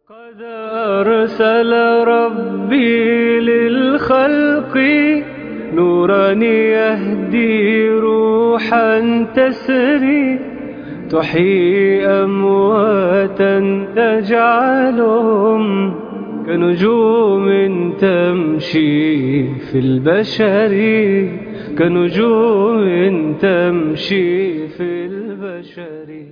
قد أرسل ربي للخلق نورا يهدي روحا تسري تحيي أمواتا تجعلهم كنجوم تمشي في البشر كنجوم تمشي في البشر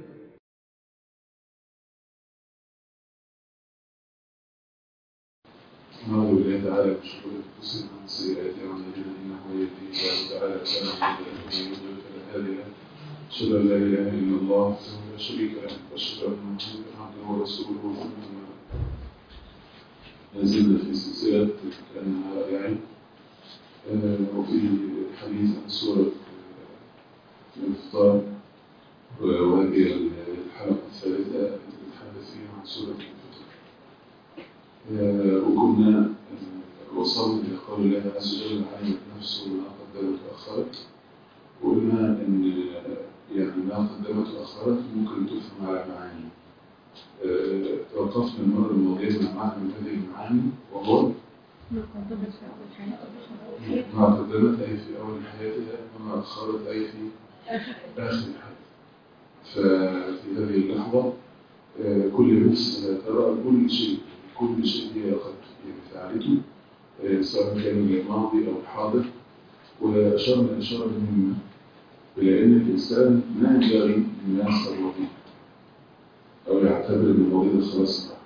نعوذ بالله تعالى من شرور انفسنا ومن سيئات اعمالنا انه يهدي الله تعالى فلا مضل له ومن يضلل فلا هادي له اشهد ان لا اله الا الله وحده لا شريك له واشهد ان محمدا عبده ورسوله أما بعد. ما زلنا في سلسله كانها رأي عين آه، وفي الحديث عن سوره آه، الافطار وهذه الحلقه الثالثه التي نتحدث فيها عن سوره الفطر آه، وكنا آه، وصلنا إلى قول الله عز وجل علمت نفس ما قدمت وأخرت وقلنا إن آه، يعني ما قدمت وأخرت ممكن تفهم على معاني آه، توقفنا المرة الماضية مع معنى من هذه المعاني وهو ما قدمت أي في أول حياتها وما أخرت أي في آخر حياتها ففي هذه اللحظة آه، كل نفس ترى كل شيء كل شيء هي قد يعني فعلته آه، سواء كان الماضي أو الحاضر وأشرنا إشارة مهمة إلى أن الإنسان ما ينبغي أن ينسى الماضي أو يعتبر أن الماضي ده خلاص راح.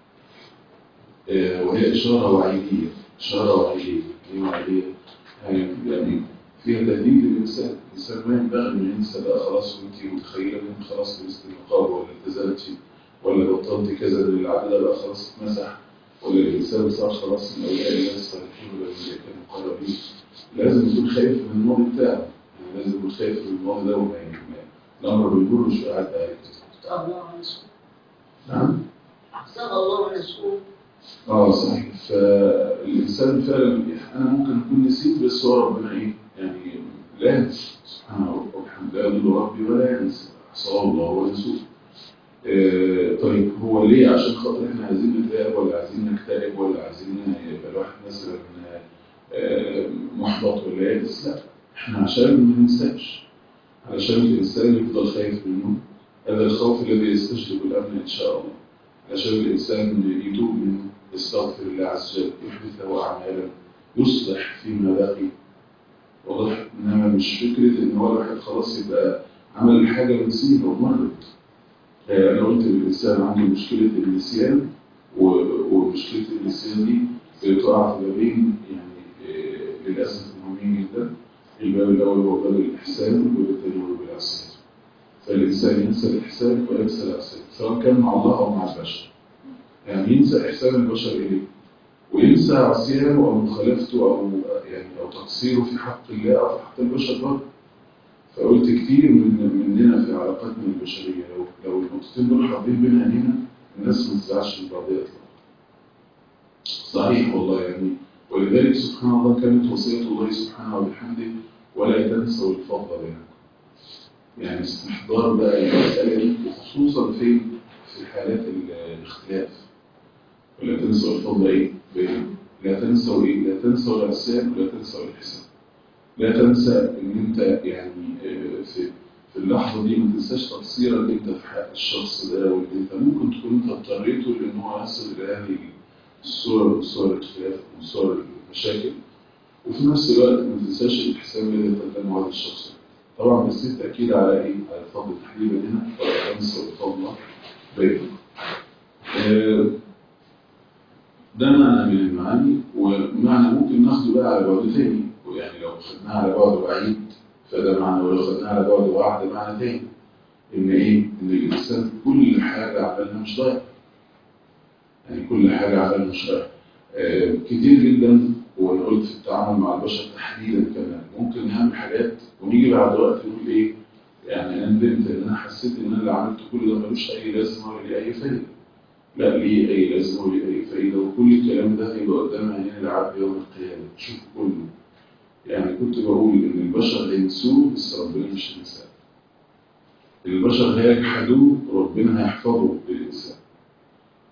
آه، وهي إشارة وعيدية إشارة وعيدية إيه وعيدية؟ يعني يعني فيها تهديد للإنسان الإنسان ما ينبغي أن ينسى بقى خلاص وأنت متخيلة أن أنت خلاص لبست النقاب ولا التزمتي ولا بطلت كذا ان العدد بقى خلاص اتمسح ولا الانسان صار خلاص من اولياء الله الصالحين ولا من كانوا مقربين لازم يكون خايف من الماضي بتاعه يعني لازم يكون خايف من الماضي ده وما يعني الامر بالمر مش قاعد عليك أخطأ الله ونسوه نعم أخطأ الله ونسوه اه صحيح فالانسان فعلا انا ممكن اكون نسيت بس هو ربنا ايه يعني لا ينسى سبحانه وبحمده لا يضل ربي ولا ينسى احصاه الله ونسوه آه، طيب هو ليه عشان خاطر احنا عايزين نتعب ولا عايزين نكتئب ولا عايزين يبقى الواحد مثلا آه، محبط ولا يائس لا احنا عشان ما ننساش علشان الانسان يفضل خايف منه هذا الخوف الذي يستجلب الامن ان شاء الله عشان الانسان يتوب منه يستغفر الله عز وجل يحدث له اعمالا يصلح فيما بقي واضح انما مش فكره ان هو الواحد خلاص يبقى عمل الحاجه ونسيها ومرت آه، أنا قلت الإنسان عنده مشكلة النسيان و- ومشكلة النسيان دي بتقع في بابين يعني آه، للأسف مهمين جدا الباب الأول هو باب الإحسان والباب الثاني هو باب العصيان فالإنسان ينسى الإحسان وينسى العصيان سواء كان مع الله أو مع البشر يعني ينسى إحسان البشر إليه وينسى عصيانه أو مخالفته أو يعني أو تقصيره في حق الله أو في حق البشر برضه فقلت كتير من مننا في علاقاتنا البشرية لو لو النقطتين دول حاطين بينها هنا الناس ما تزعلش من بعضها اطلاقا. صحيح والله يعني ولذلك سبحان الله كانت وصية الله سبحانه وبحمده ولا تنسوا الفضل بينكم. يعني استحضار بقى المسألة دي وخصوصا في في حالات ال- الاختلاف. ولا تنسوا الفضل ايه؟ بينكم. لا تنسوا ايه؟ لا تنسوا العصيان ولا تنسوا الحساب. لا تنسى ان انت يعني آه، في في اللحظه دي ما تنساش تقصيرك انت في حق الشخص ده وان انت ممكن تكون انت اضطريته لان هو يصل الى هذه الصور من صور الاختلاف من صور المشاكل وفي نفس الوقت ما تنساش الاحسان اللي انت بتعمله هذا الشخص طبعا بس التاكيد على ايه؟ على الفضل تحديدا هنا ولا تنسى الفضل بينكم. آه، ده معنى من المعاني ومعنى ممكن ناخده بقى على بعد تاني ويعني لو خدناه على بعد بعيد فده معنى ولو خدناه على بعد واحد ده معنى تاني ان ايه؟ ان الانسان كل حاجه عملها مش ضايع يعني كل حاجه عملها مش ضايع آه كتير جدا وانا قلت في التعامل مع البشر تحديدا كمان ممكن نعمل حاجات ونيجي بعد وقت نقول ايه؟ يعني انا ندمت ان انا حسيت ان انا اللي عملته كل ده ملوش اي لازمه ولا ليه اي فايده لا ليه أي لازمة وليه أي فايدة وكل الكلام ده هيبقى قدام عينين العبد يوم القيامة تشوف كله يعني كنت بقول إن البشر هينسوه بس ربنا مش هينساه البشر هيجحدوه ربنا هيحفظه للإنسان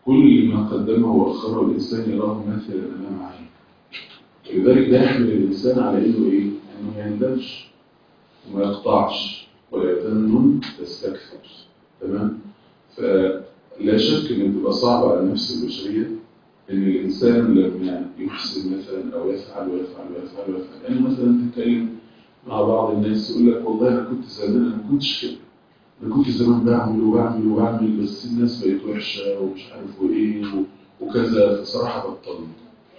كل ما قدمه وأخره الإنسان يراه مثلا أمام عينه لذلك ده يحمل الإنسان على إنه إيه؟ إنه ما يندمش وما يقطعش ولا يتنن تستكثر تمام؟ فلا شك إن تبقى صعبة على النفس البشرية إن الإنسان لما يحسن مثلا أو يفعل ويفعل ويفعل ويفعل يعني مثلا تتكلم مع بعض الناس يقول لك والله أنا كنت زمان أنا ما كنتش كده أنا كنت زمان بعمل وبعمل وبعمل بس الناس بقت وحشة ومش عارف وإيه وكذا فصراحة بطلت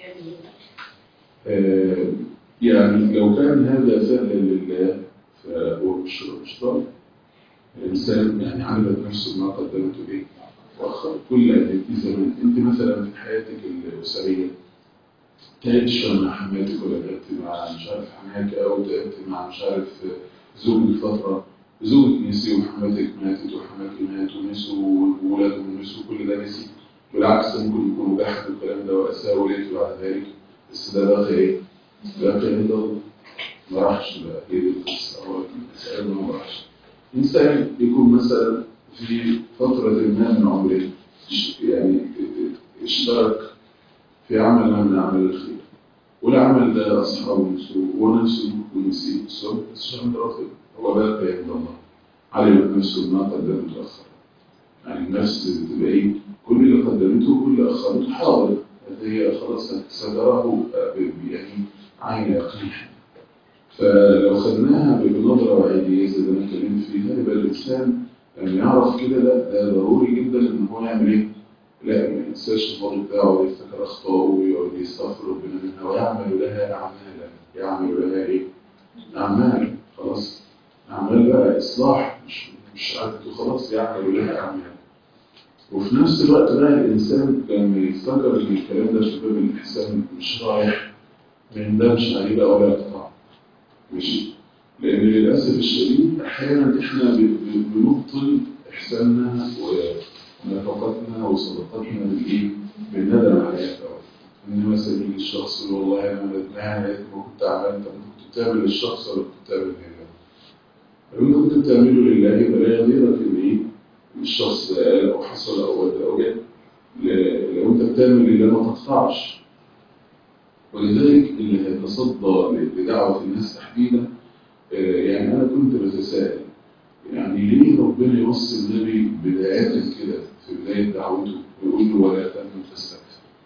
آه، يعني لو كان هذا فعلا لله فهو مش مش ضال الإنسان يعني عملت نفسه ما قدمته إيه وأخرت كل أن في زمان أنت مثلا في حياتك الأسرية تعبتش مع حماتك ولا تعبت مع مش عارف حماك أو تعبت مع مش عارف زوجك فترة زوجك نسي وحماتك ماتت وحماك مات ونسوا وولادهم نسوا كل ده نسي بالعكس ممكن يكونوا جحدوا الكلام ده وأساءوا إليك بعد ذلك بس ده باقي إيه؟ باقي عند الله ما راحش بقى هي دي القصة هو الإنسان ما راحش إنسان يكون مثلا في فترة ما من عمره ش- يعني اشترك في عمل ما من أعمال الخير والعمل ده أصحابه نسوه هو نفسه ممكن نسيه بس هو بس مش عند ربنا هو باقي عند الله علمت نفسه ما قدمت وأخر يعني النفس تبقى إيه كل اللي قدمته وكل اللي أخرته حاضر هي خلاص ستراه ب- يعني عين يقين فلو خدناها بنظرة وعيدية زي ما اتكلمت فيها يبقى الإنسان لما يعرف كده ده ده ضروري جدا إن هو يعمل إيه؟ لا ما ينساش الماضي بتاعه ويفتكر أخطائه ويقعد يستغفر ربنا منها ويعمل لها أعمالا يعمل لها إيه؟ أعمال خلاص أعمال بقى إصلاح مش مش عادة وخلاص يعمل لها أعمال وفي نفس الوقت بقى الإنسان لما يفتكر إن الكلام ده شباب الإحسان مش رايح ما يندمش عليه بقى ولا يقطع ماشي لأن للأسف الشديد أحيانا إحنا ب- ب- بنبطل إحساننا ونفقتنا وصدقاتنا بالإيه؟ بالندم على الأول إن مثلا يجي الشخص يقول والله أنا ندمان لقيت ما كنت عملت طب كنت بتعمل للشخص ولا كنت بتعمل لله؟ لو أنت كنت بتعمله لله يبقى لا يغيرك إن إيه؟ الشخص ده قال أو حصل أو ودى أو جد ل- لو أنت بتعمل لله ما تقطعش ولذلك اللي هيتصدى لدعوة الناس تحديدا آه، يعني أنا كنت بتساءل يعني ليه ربنا يوصي النبي بداية كده في بداية دعوته ويقول له ولا تأمن تستكثر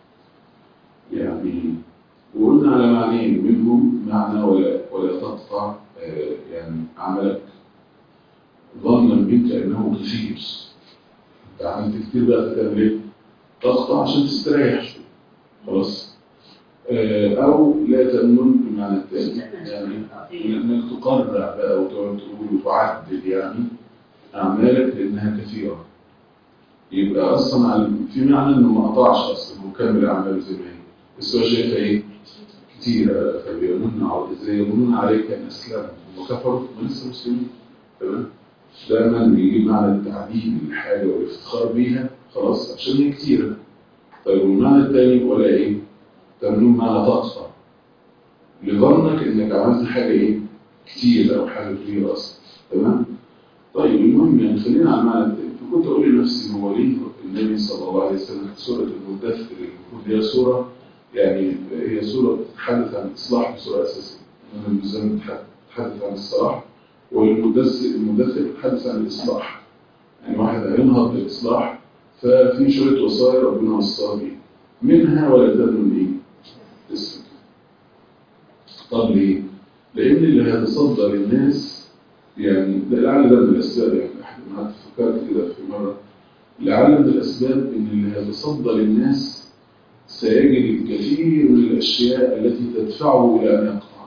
يعني وقلنا على معنيين منهم معنى ولا ولا تقطع آه، يعني عملك ظنا منك أنه كثير أنت عملت كتير بقى تعمل إيه؟ تقطع عشان تستريح شوية خلاص آه، أو لا تأمن بمعنى الثاني يعني انك تقرع بقى وتقعد تقول وتعدل يعني اعمالك لانها كثيره يبقى اصلا على- في معنى انه ما قطعش اصلا هو كمل اعماله زي ما هي بس هو شايفها ايه؟ كثيره فبيمن على زي يمنون عليك ان اسلموا وكفروا من لسه مسلمين تمام؟ دايما بيجيب معنى التعديل الحاجه والافتخار بيها خلاص عشان هي كثيره طيب والمعنى الثاني ولا ايه؟ تمنون معنى تقطع لظنك انك عملت حاجه ايه كتير او حاجه كبيره اصلا تمام طيب المهم يعني خلينا على المعنى التاني فكنت اقول لنفسي هو ليه النبي صلى الله عليه وسلم في سوره المدثر المفروض هي سوره يعني هي سوره بتتحدث عن الاصلاح بصوره اساسيه انما المزمل بتتحدث عن الصلاح والمدثر المدثر بيتحدث عن الاصلاح يعني واحد هينهض بالاصلاح ففي شويه وصايا ربنا وصاها بيها منها ولا تمنن ايه؟ تسلم طب ليه؟ لأن اللي هيتصدى للناس يعني ده لعل ده من الأسباب يعني احنا ما فكرت كده في مرة لعل من الأسباب إن اللي هيتصدى للناس سيجد الكثير من الأشياء التي تدفعه إلى أن يقطع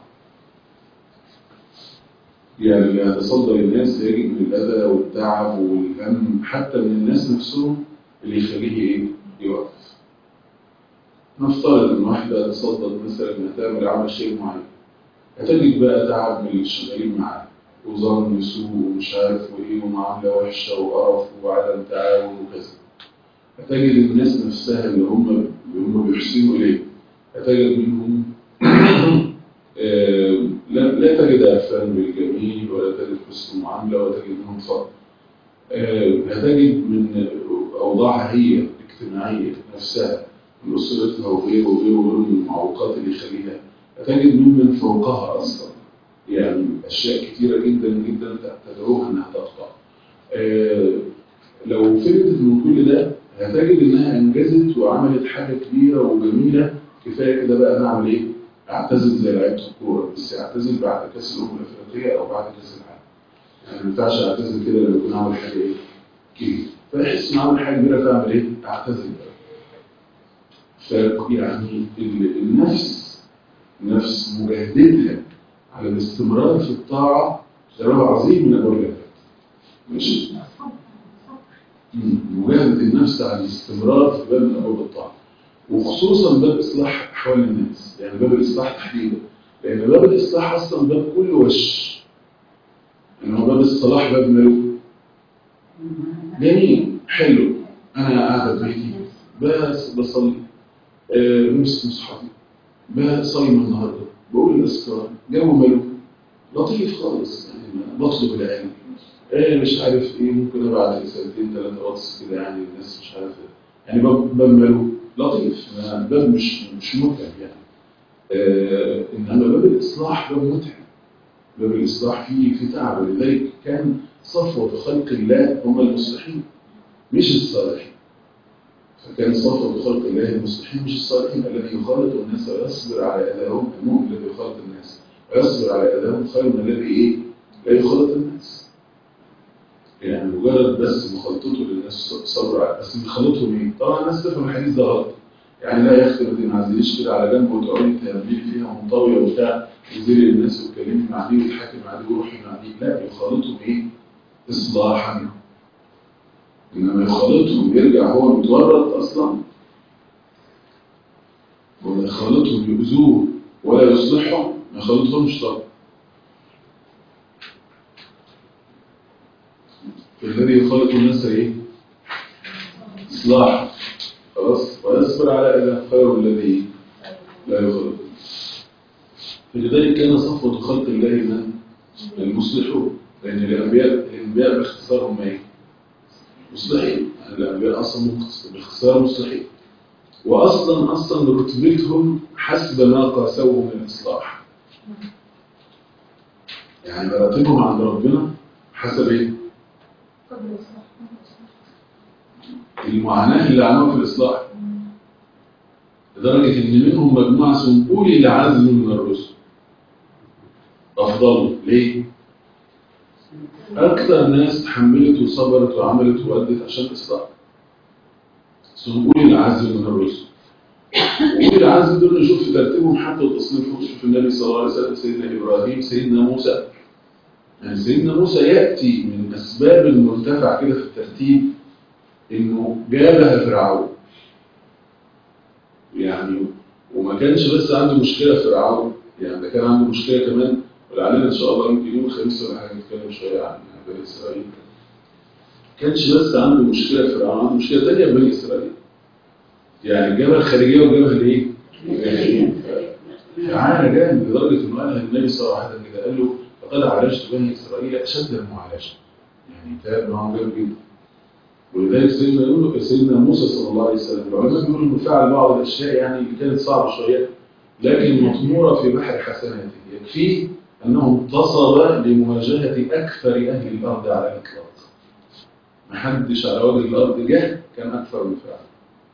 يعني اللي هيتصدى للناس سيجد من الأذى والتعب والهم حتى من الناس نفسهم اللي يخليه إيه؟ يوقف نفترض إن واحدة تصدت مثلا إنها تعمل عمل شيء معين هتجد بقى تعب من اللي شغالين معاه وظن سوء ومش عارف وايه ومعامله وحشه وقرف وعدم تعاون وكذا هتجد الناس نفسها اللي هم اللي هم بيحسنوا اليه هتجد منهم آه، لا لا تجد عرفان بالجميل ولا تجد حسن المعامله ولا تجد منهم فضل آه، هتجد من اوضاعها هي الاجتماعية نفسها من أسرتها وغيره وغيره وغيره من المعوقات اللي يخليها هتجد ممن فوقها أصلا يعني أشياء كتيرة جدا جدا تدعوها إنها تقطع آه، لو فهمت من كل ده هتجد إنها أنجزت وعملت حاجة كبيرة وجميلة كفاية كده بقى نعمل إيه؟ أعتزل زي لعيبة الكورة بس أعتزل بعد كأس الأمم الأفريقية أو بعد كأس العالم يعني ما ينفعش أعتزل كده لما يكون عامل حاجة إيه؟ كبيرة فأحس إن عامل حاجة كبيرة فأعمل إيه؟ أعتزل بقى فيعني ال- النفس نفس مجاهدتها على الاستمرار في الطاعة ده باب عظيم من أبواب العبادة ماشي مم. مجاهدة النفس على الاستمرار في باب من أبواب الطاعة وخصوصا باب إصلاح أحوال الناس يعني باب الإصلاح تحديدا لأن باب الإصلاح أصلا باب كله وش يعني هو باب الصلاح باب ماله جميل حلو أنا قاعدة في بيتي بس بصلي آه، بمسك مصحفي بصايم النهارده بقول الاذكار جو ماله لطيف خالص يعني ما- بطلب العلم آه، مش عارف ايه ممكن ابعت رسالتين ثلاثه واتس كده يعني الناس مش عارف إيه. يعني باب باب ماله لطيف ما- باب مش مش متعب يعني آه، انما باب الاصلاح باب متعب باب الاصلاح فيه في تعب ولذلك كان صفوه خلق الله هم المصلحين مش الصالحين فكان صفوة خلق الله المصلحين مش الصالحين الذي يخالط الناس ويصبر على أذاهم المؤمن الذي يخالط الناس ويصبر على أذاهم خير من الذي إيه؟ لا يخالط الناس يعني مجرد بس مخالطته للناس صبر على بس بيخالطهم إيه؟ طبعا الناس تفهم الحديث ده غلط يعني لا يخفي ما تنعزليش كده على جنب وتقعدي تعملي فيها منطوية وبتاع تنزلي للناس وتكلمي مع دي وتحكي مع دي وروحي مع دي لا يخالطهم إيه؟ إصلاحا إنما يخالطهم يرجع هو متورط أصلا ويخالطهم يؤذوه ولا يصلحهم ما يخالطهمش طبعا فالذي يخالط الناس إيه؟ إصلاح خلاص ويصبر على إذا خير الذي لا يخالط فلذلك كان صفوة خلق الله من المصلحون لأن الأنبياء الأنبياء باختصار هم إيه؟ مصلحين يعني الأنبياء أصلا مختص- باختصار مصلحين وأصلا أصلا رتبتهم حسب ما قاسوه من الإصلاح يعني مراتبهم عند ربنا حسب إيه؟ المعاناة اللي عملوها في الإصلاح لدرجة إن منهم مجموعة اسمهم أولي العزم من الرسل أفضل ليه؟ أكثر ناس تحملت وصبرت وعملت وأدت عشان الإصلاح اسمهم أولي العزم من الرسل أولي العزم دول نشوف في ترتيبهم حتى وتصنيفهم شوف النبي صلى الله عليه وسلم سيدنا إبراهيم سيدنا موسى يعني سيدنا موسى يأتي من أسباب المرتفع كده في الترتيب إنه جابها فرعون يعني وما كانش بس عنده مشكلة فرعون يعني ده كان عنده مشكلة كمان ولعلنا إن شاء الله يمكن يوم الخميس ولا حاجة نتكلم شوية عن بني إسرائيل كانش بس عنده مشكلة فرعون عنده مشكلة تانية بني إسرائيل يعني الجبهة الخارجية والجبهة الإيه؟ الداخلية. فعانى جامد لدرجة إنه قالها النبي صلى الله عليه وسلم كده قال له فقد عالجت بني إسرائيل أشد المعالجة يعني تعب معهم جامد جدا ولذلك سيدنا يقول سيدنا موسى صلى الله عليه وسلم العلماء بيقولوا انه فعل بعض الاشياء يعني اللي كانت صعبه شويه لكن مطموره في بحر حسناته يكفيه انه انتصب لمواجهه اكثر اهل الارض على الاطلاق ما حدش على وجه الارض جه كان اكثر من فعل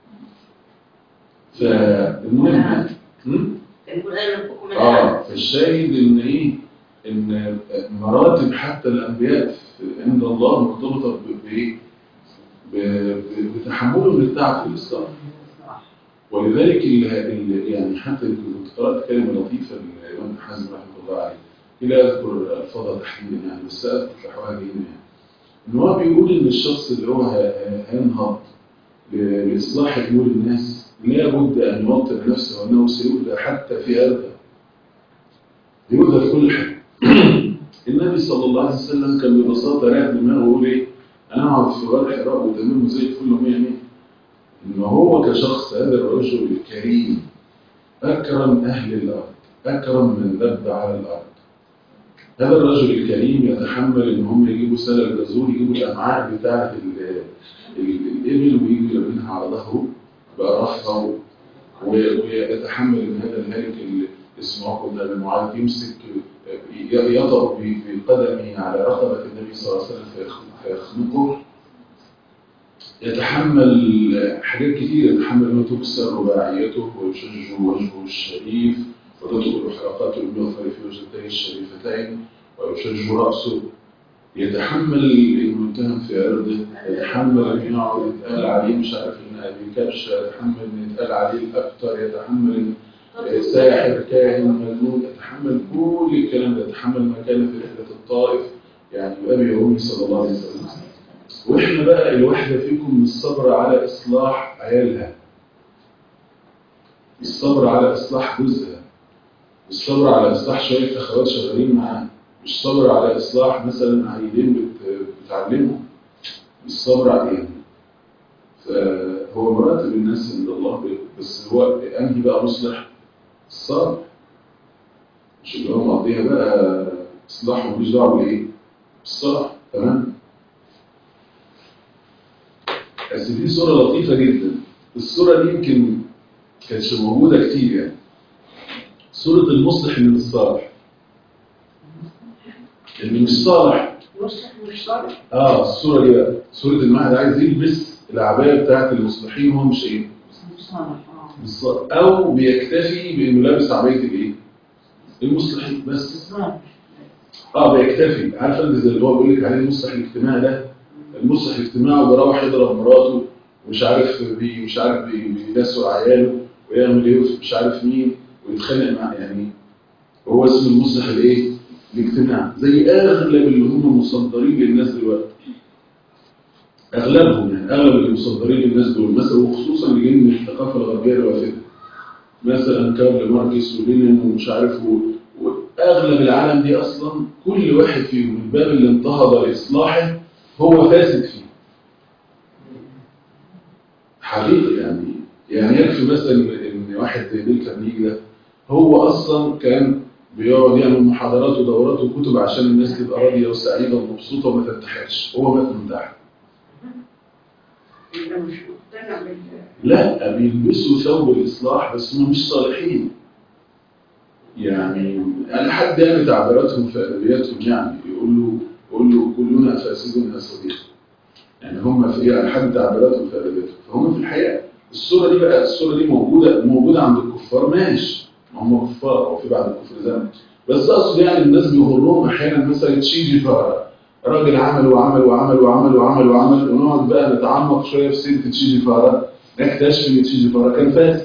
فالمهم هم؟ كان يقول انا ربكم من اه فالشاهد ان ايه ان مراتب حتى الانبياء في- عند الله مرتبطه ب- بايه ب- ب- بتحملهم للتعب في الاسلام ولذلك ال- ال- يعني حتى كنت قرات كلمه لطيفه للامام ابن حزم رحمه الله عليه لا اذكر الفاظها تحديدا يعني بس اذكر فحوها هنا يعني ان هو بيقول ان الشخص اللي هو ه- هينهض ل- لاصلاح امور الناس لابد ان يوطن نفسه انه سيؤذى حتى في ارضه يؤذى في كل حاجه النبي صلى الله عليه وسلم كان ببساطه رايح دماغه ويقول ايه انا اقعد في غار حراء وتمام زي الفل ومية مية ان هو كشخص هذا الرجل الكريم اكرم اهل الارض اكرم من دب على الارض هذا الرجل الكريم يتحمل ان هم يجيبوا سلة الجزور يجيبوا الامعاء بتاعه ال- ال- الابل ويجوا يرمينها على ظهره برفها و- ويتحمل ان هذا الهالك اللي اسمه عقب بن معاذ يمسك ي- يضع ب- بقدمه على رقبة النبي صلى الله عليه وسلم فيخ- فيخنقه يتحمل حاجات كتير يتحمل انه تكسر رباعيته ويشج وجهه الشريف وتدخل حلقات المغفر في وجهتيه الشريفتين ويشج رأسه يتحمل المتهم في عرضه يتحمل ان يقعد يتقال عليه مش عارف ان ابي كبشه يتحمل ان يتقال عليه الابتر يتحمل ان ساحر كاهن مجنون يتحمل كل الكلام ده يتحمل ما كان في رحله الطائف يعني بابي وامي صلى الله عليه وسلم واحنا بقى الواحده فيكم الصبر على اصلاح عيالها الصبر على اصلاح جوزها الصبر على اصلاح شويه اخوات شغالين معاها مش صبر على اصلاح مثلا عيلين بت- بتعلمهم الصبر عليهم فهو مراتب الناس عند الله ب- بس هو انهي بقى مصلح الصبر مش اللي هو مقضيها بقى اصلاح ومفيش دعوه بالايه بالصلاح تمام بس دي صوره لطيفه جدا الصوره دي يمكن كانتش موجوده كتير يعني صوره المصلح اللي مش صالح اللي مش صالح مصلح مش صالح اه الصوره دي بقى صوره المعهد عايز يلبس العبايه بتاعت المصلحين وهو مش ايه مش صالح اه مش صالح. او بيكتفي بانه لابس عبايه الايه المصلحين بس صالح اه بيكتفي عارف انت زي اللي هو بيقول لك عليه المصلح الاجتماعي ده المصلح الاجتماعي بيروح يضرب مراته ومش عارف بي مش عارف بي- بيدسوا عياله ويعمل ايه في مش عارف مين ويتخانق مع يعني هو اسمه المصلح الايه؟ الاجتماعي زي اغلب اللي هم مصدرين للناس دلوقتي اغلبهم يعني اغلب اللي مصدرين للناس دول مثلا وخصوصا اللي جايين من الثقافه الغربيه الوافده مثلا كارل ماركس ولينين ومش عارف و... واغلب العالم دي اصلا كل واحد فيهم الباب اللي انتهض لاصلاحه هو فاسد فيه حقيقي يعني يعني يكفي مثلا ان واحد زي بيل كارنيجي ده هو اصلا كان بيقعد يعمل محاضرات ودورات وكتب عشان الناس تبقى راضيه وسعيده ومبسوطه وما تنتحرش هو مات من تحت انت مش مقتنع بال لا بيلبسوا ثوب الإصلاح بس هم مش صالحين يعني أنا حد يعني تعبيراتهم في أدبياتهم يعني يقول له يقول له كلنا فاسدون يا صديقي يعني هم في يعني حد تعبيراتهم في أدبياتهم فهم في الحقيقة الصورة دي بقى الصورة دي موجودة موجودة عند الكفار ماشي ما هم كفار أو في بعد الكفر زمن بس أقصد يعني الناس بيغرهم أحيانا مثلا تشي جيفارا راجل عمل وعمل وعمل وعمل وعمل وعمل ونقعد بقى نتعمق شوية في سيرة تشي جيفارا نكتشف ان تشي جيفارا كان فاسد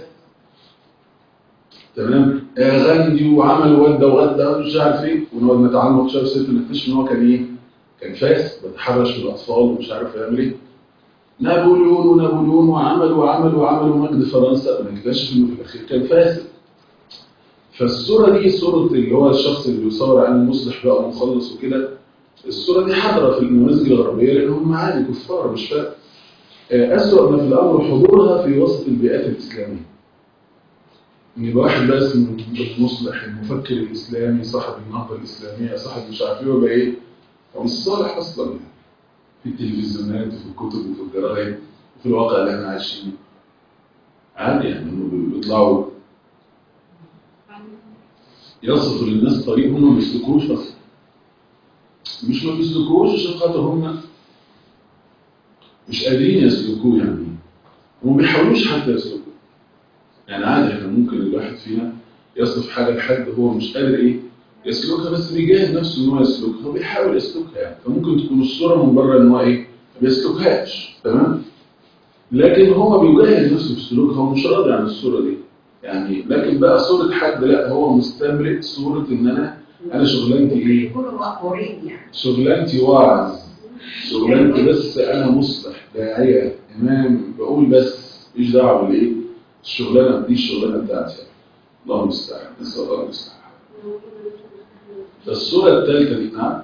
تمام آه غاندي وعمل وودى وغدى ومش عارف ايه ونقعد نتعمق شويه في سيرته نكتشف ان هو كان ايه؟ كان فاسد بيتحرش بالاطفال ومش عارف يعمل ايه نابليون ونابليون وعمل وعمل وعمل ومجد فرنسا ونكتشف انه في الاخير كان فاسد فالصوره دي صوره اللي هو الشخص اللي بيصور عن المصلح بقى ومخلص وكده الصوره دي حاضره في النماذج الغربيه لان هم عادي كفار مش فارق آه، أسوأ ما في الأمر حضورها في وسط البيئات الإسلامية إن يبقى واحد بقى اسمه المصلح المفكر الإسلامي صاحب النهضة الإسلامية صاحب مش عارف إيه ويبقى إيه هو مش صالح أصلا يعني في التلفزيونات وفي الكتب وفي الجرايد وفي الواقع اللي احنا عايشينه عادي يعني إنه بيطلعوا يصفوا للناس طريق هم ما بيسلكوش أصلا مش ما بيسلكوش عشان خاطر هم مش قادرين يسلكوه يعني وما بيحاولوش حتى يسلكوه يعني عادي احنا ممكن الواحد فينا يصف حاجه لحد هو مش قادر ايه يسلكها بس بيجاهد نفسه ان هو يسلكها وبيحاول يسلكها يعني فممكن تكون الصوره من بره ان هو ايه ما بيسلكهاش تمام لكن هو بيجاهد نفسه في سلوكها ومش راضي عن الصوره دي يعني لكن بقى صوره حد لا هو مستملك صوره ان انا انا شغلانتي ايه يكونوا مقهورين يعني شغلانتي واعظ شغلانتي بس انا مصلح داعيه امام بقول بس مش دعوه بالايه الشغلانه دي الشغلانه بتاعتي الله المستعان نسال الله المستعان فالصوره الثالثه دي نعم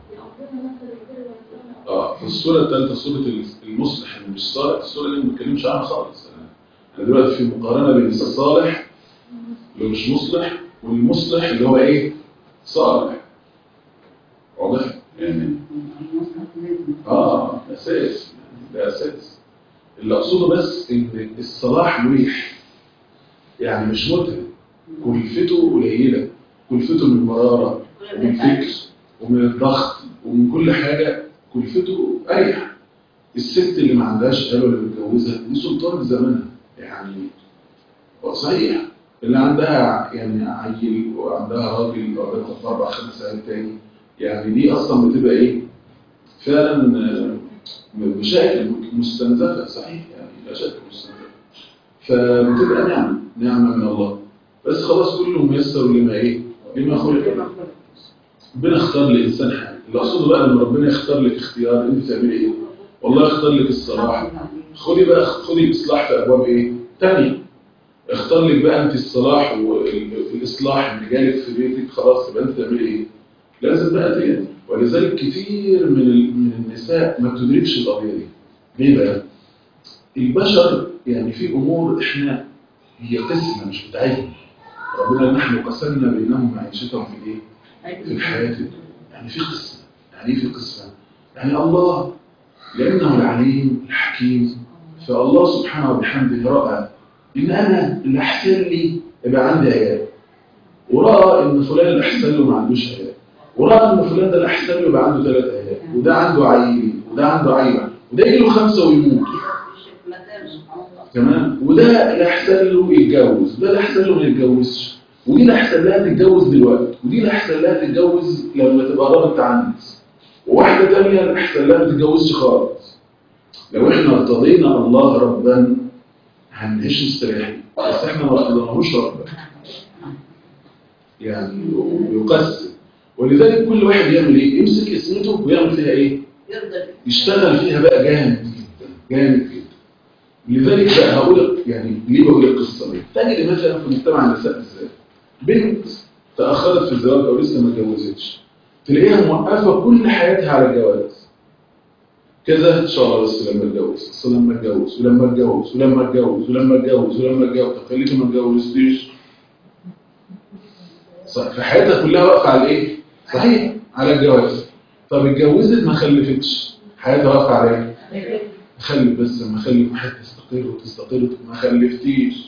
اه في الصوره الثالثه صوره المصلح اللي مش صالح الصوره اللي ما بتكلمش عنها خالص انا أنا دلوقتي في مقارنه بين الصالح اللي مش مصلح والمصلح اللي هو ايه صالح واضح يعني اه اساس ده اساس اللي اقصده بس ان الصلاح مريح يعني مش متعب كلفته قليله كلفته من المراره ومن الفكر ومن الضغط ومن كل حاجه كلفته اريح الست اللي ما عندهاش عيال ولا متجوزه دي سلطان زمانها يعني هو صحيح اللي عندها يعني عيل وعندها راجل وعندها اربع خمس عيال تاني يعني دي اصلا بتبقى ايه فعلا آه، مشاكل مستنزفه صحيح يعني مشاكل مستنزفه فبتبقى نعمه نعمه من الله بس خلاص كله ميسر لما ايه لما خلق ربنا اختار لانسان حاجه اللي اقصده بقى لما ربنا يختار لك اختيار انت تعملي ايه والله اختار لك الصلاح خدي بقى خدي الاصلاح في ابواب ايه تانية اختار لك بقى انت الصلاح والاصلاح اللي جالك في بيتك خلاص يبقى انت تعملي ايه لازم بقى تاني ولذلك كتير من ال- من النساء ما بتدركش القضيه دي ليه بقى البشر يعني في امور احنا هي قسمه مش بتاعتنا ربنا نحن قسمنا بينهم معيشتهم في الايه في الحياه الدنيا يعني في قسمه يعني ايه في قسمه يعني الله لانه العليم الحكيم فالله سبحانه وبحمده راى ان انا اللي احسن لي يبقى عندي عيال وراى ان فلان اللي احسن له ما عندوش عيال وراى ان فلان ده اللي احسن له يبقى عنده ثلاث عيال وده عنده عيل وده عنده عيله وده يجي له خمسه ويموت تمام وده اللي احسن له يتجوز وده اللي احسن له ما يتجوزش ودي اللي احسن لها تتجوز دلوقتي ودي اللي احسن لها تتجوز لما تبقى قربت تعنس وواحده ثانيه اللي احسن لها ما تتجوزش خالص لو احنا ارتضينا الله ربا هنعيش مستريحين بس احنا ما ارتضيناهوش ربا يعني ويقسم ولذلك كل واحد يعمل ايه يمسك اسمته ويعمل فيها ايه يشتغل فيها بقى جامد جدا جامد جدا لذلك بقى هقول لك يعني ليه بقول القصه دي تجد مثلا في مجتمع النساء بالذات بنت تاخرت في الزواج او لسه ما اتجوزتش تلاقيها موقفه كل حياتها على الجواز كذا ان شاء الله بس لما اتجوز بس لما اتجوز ولما اتجوز ولما اتجوز ولما اتجوز ولما اتجوز طب خليكي ما اتجوزتيش صح فحياتها كلها واقفه على ايه؟ صحيح على الجواز طب اتجوزت ما خلفتش حياتها واقفه على ايه؟ خلف بس لما خلف واحد تستقر وتستقر ما خلفتيش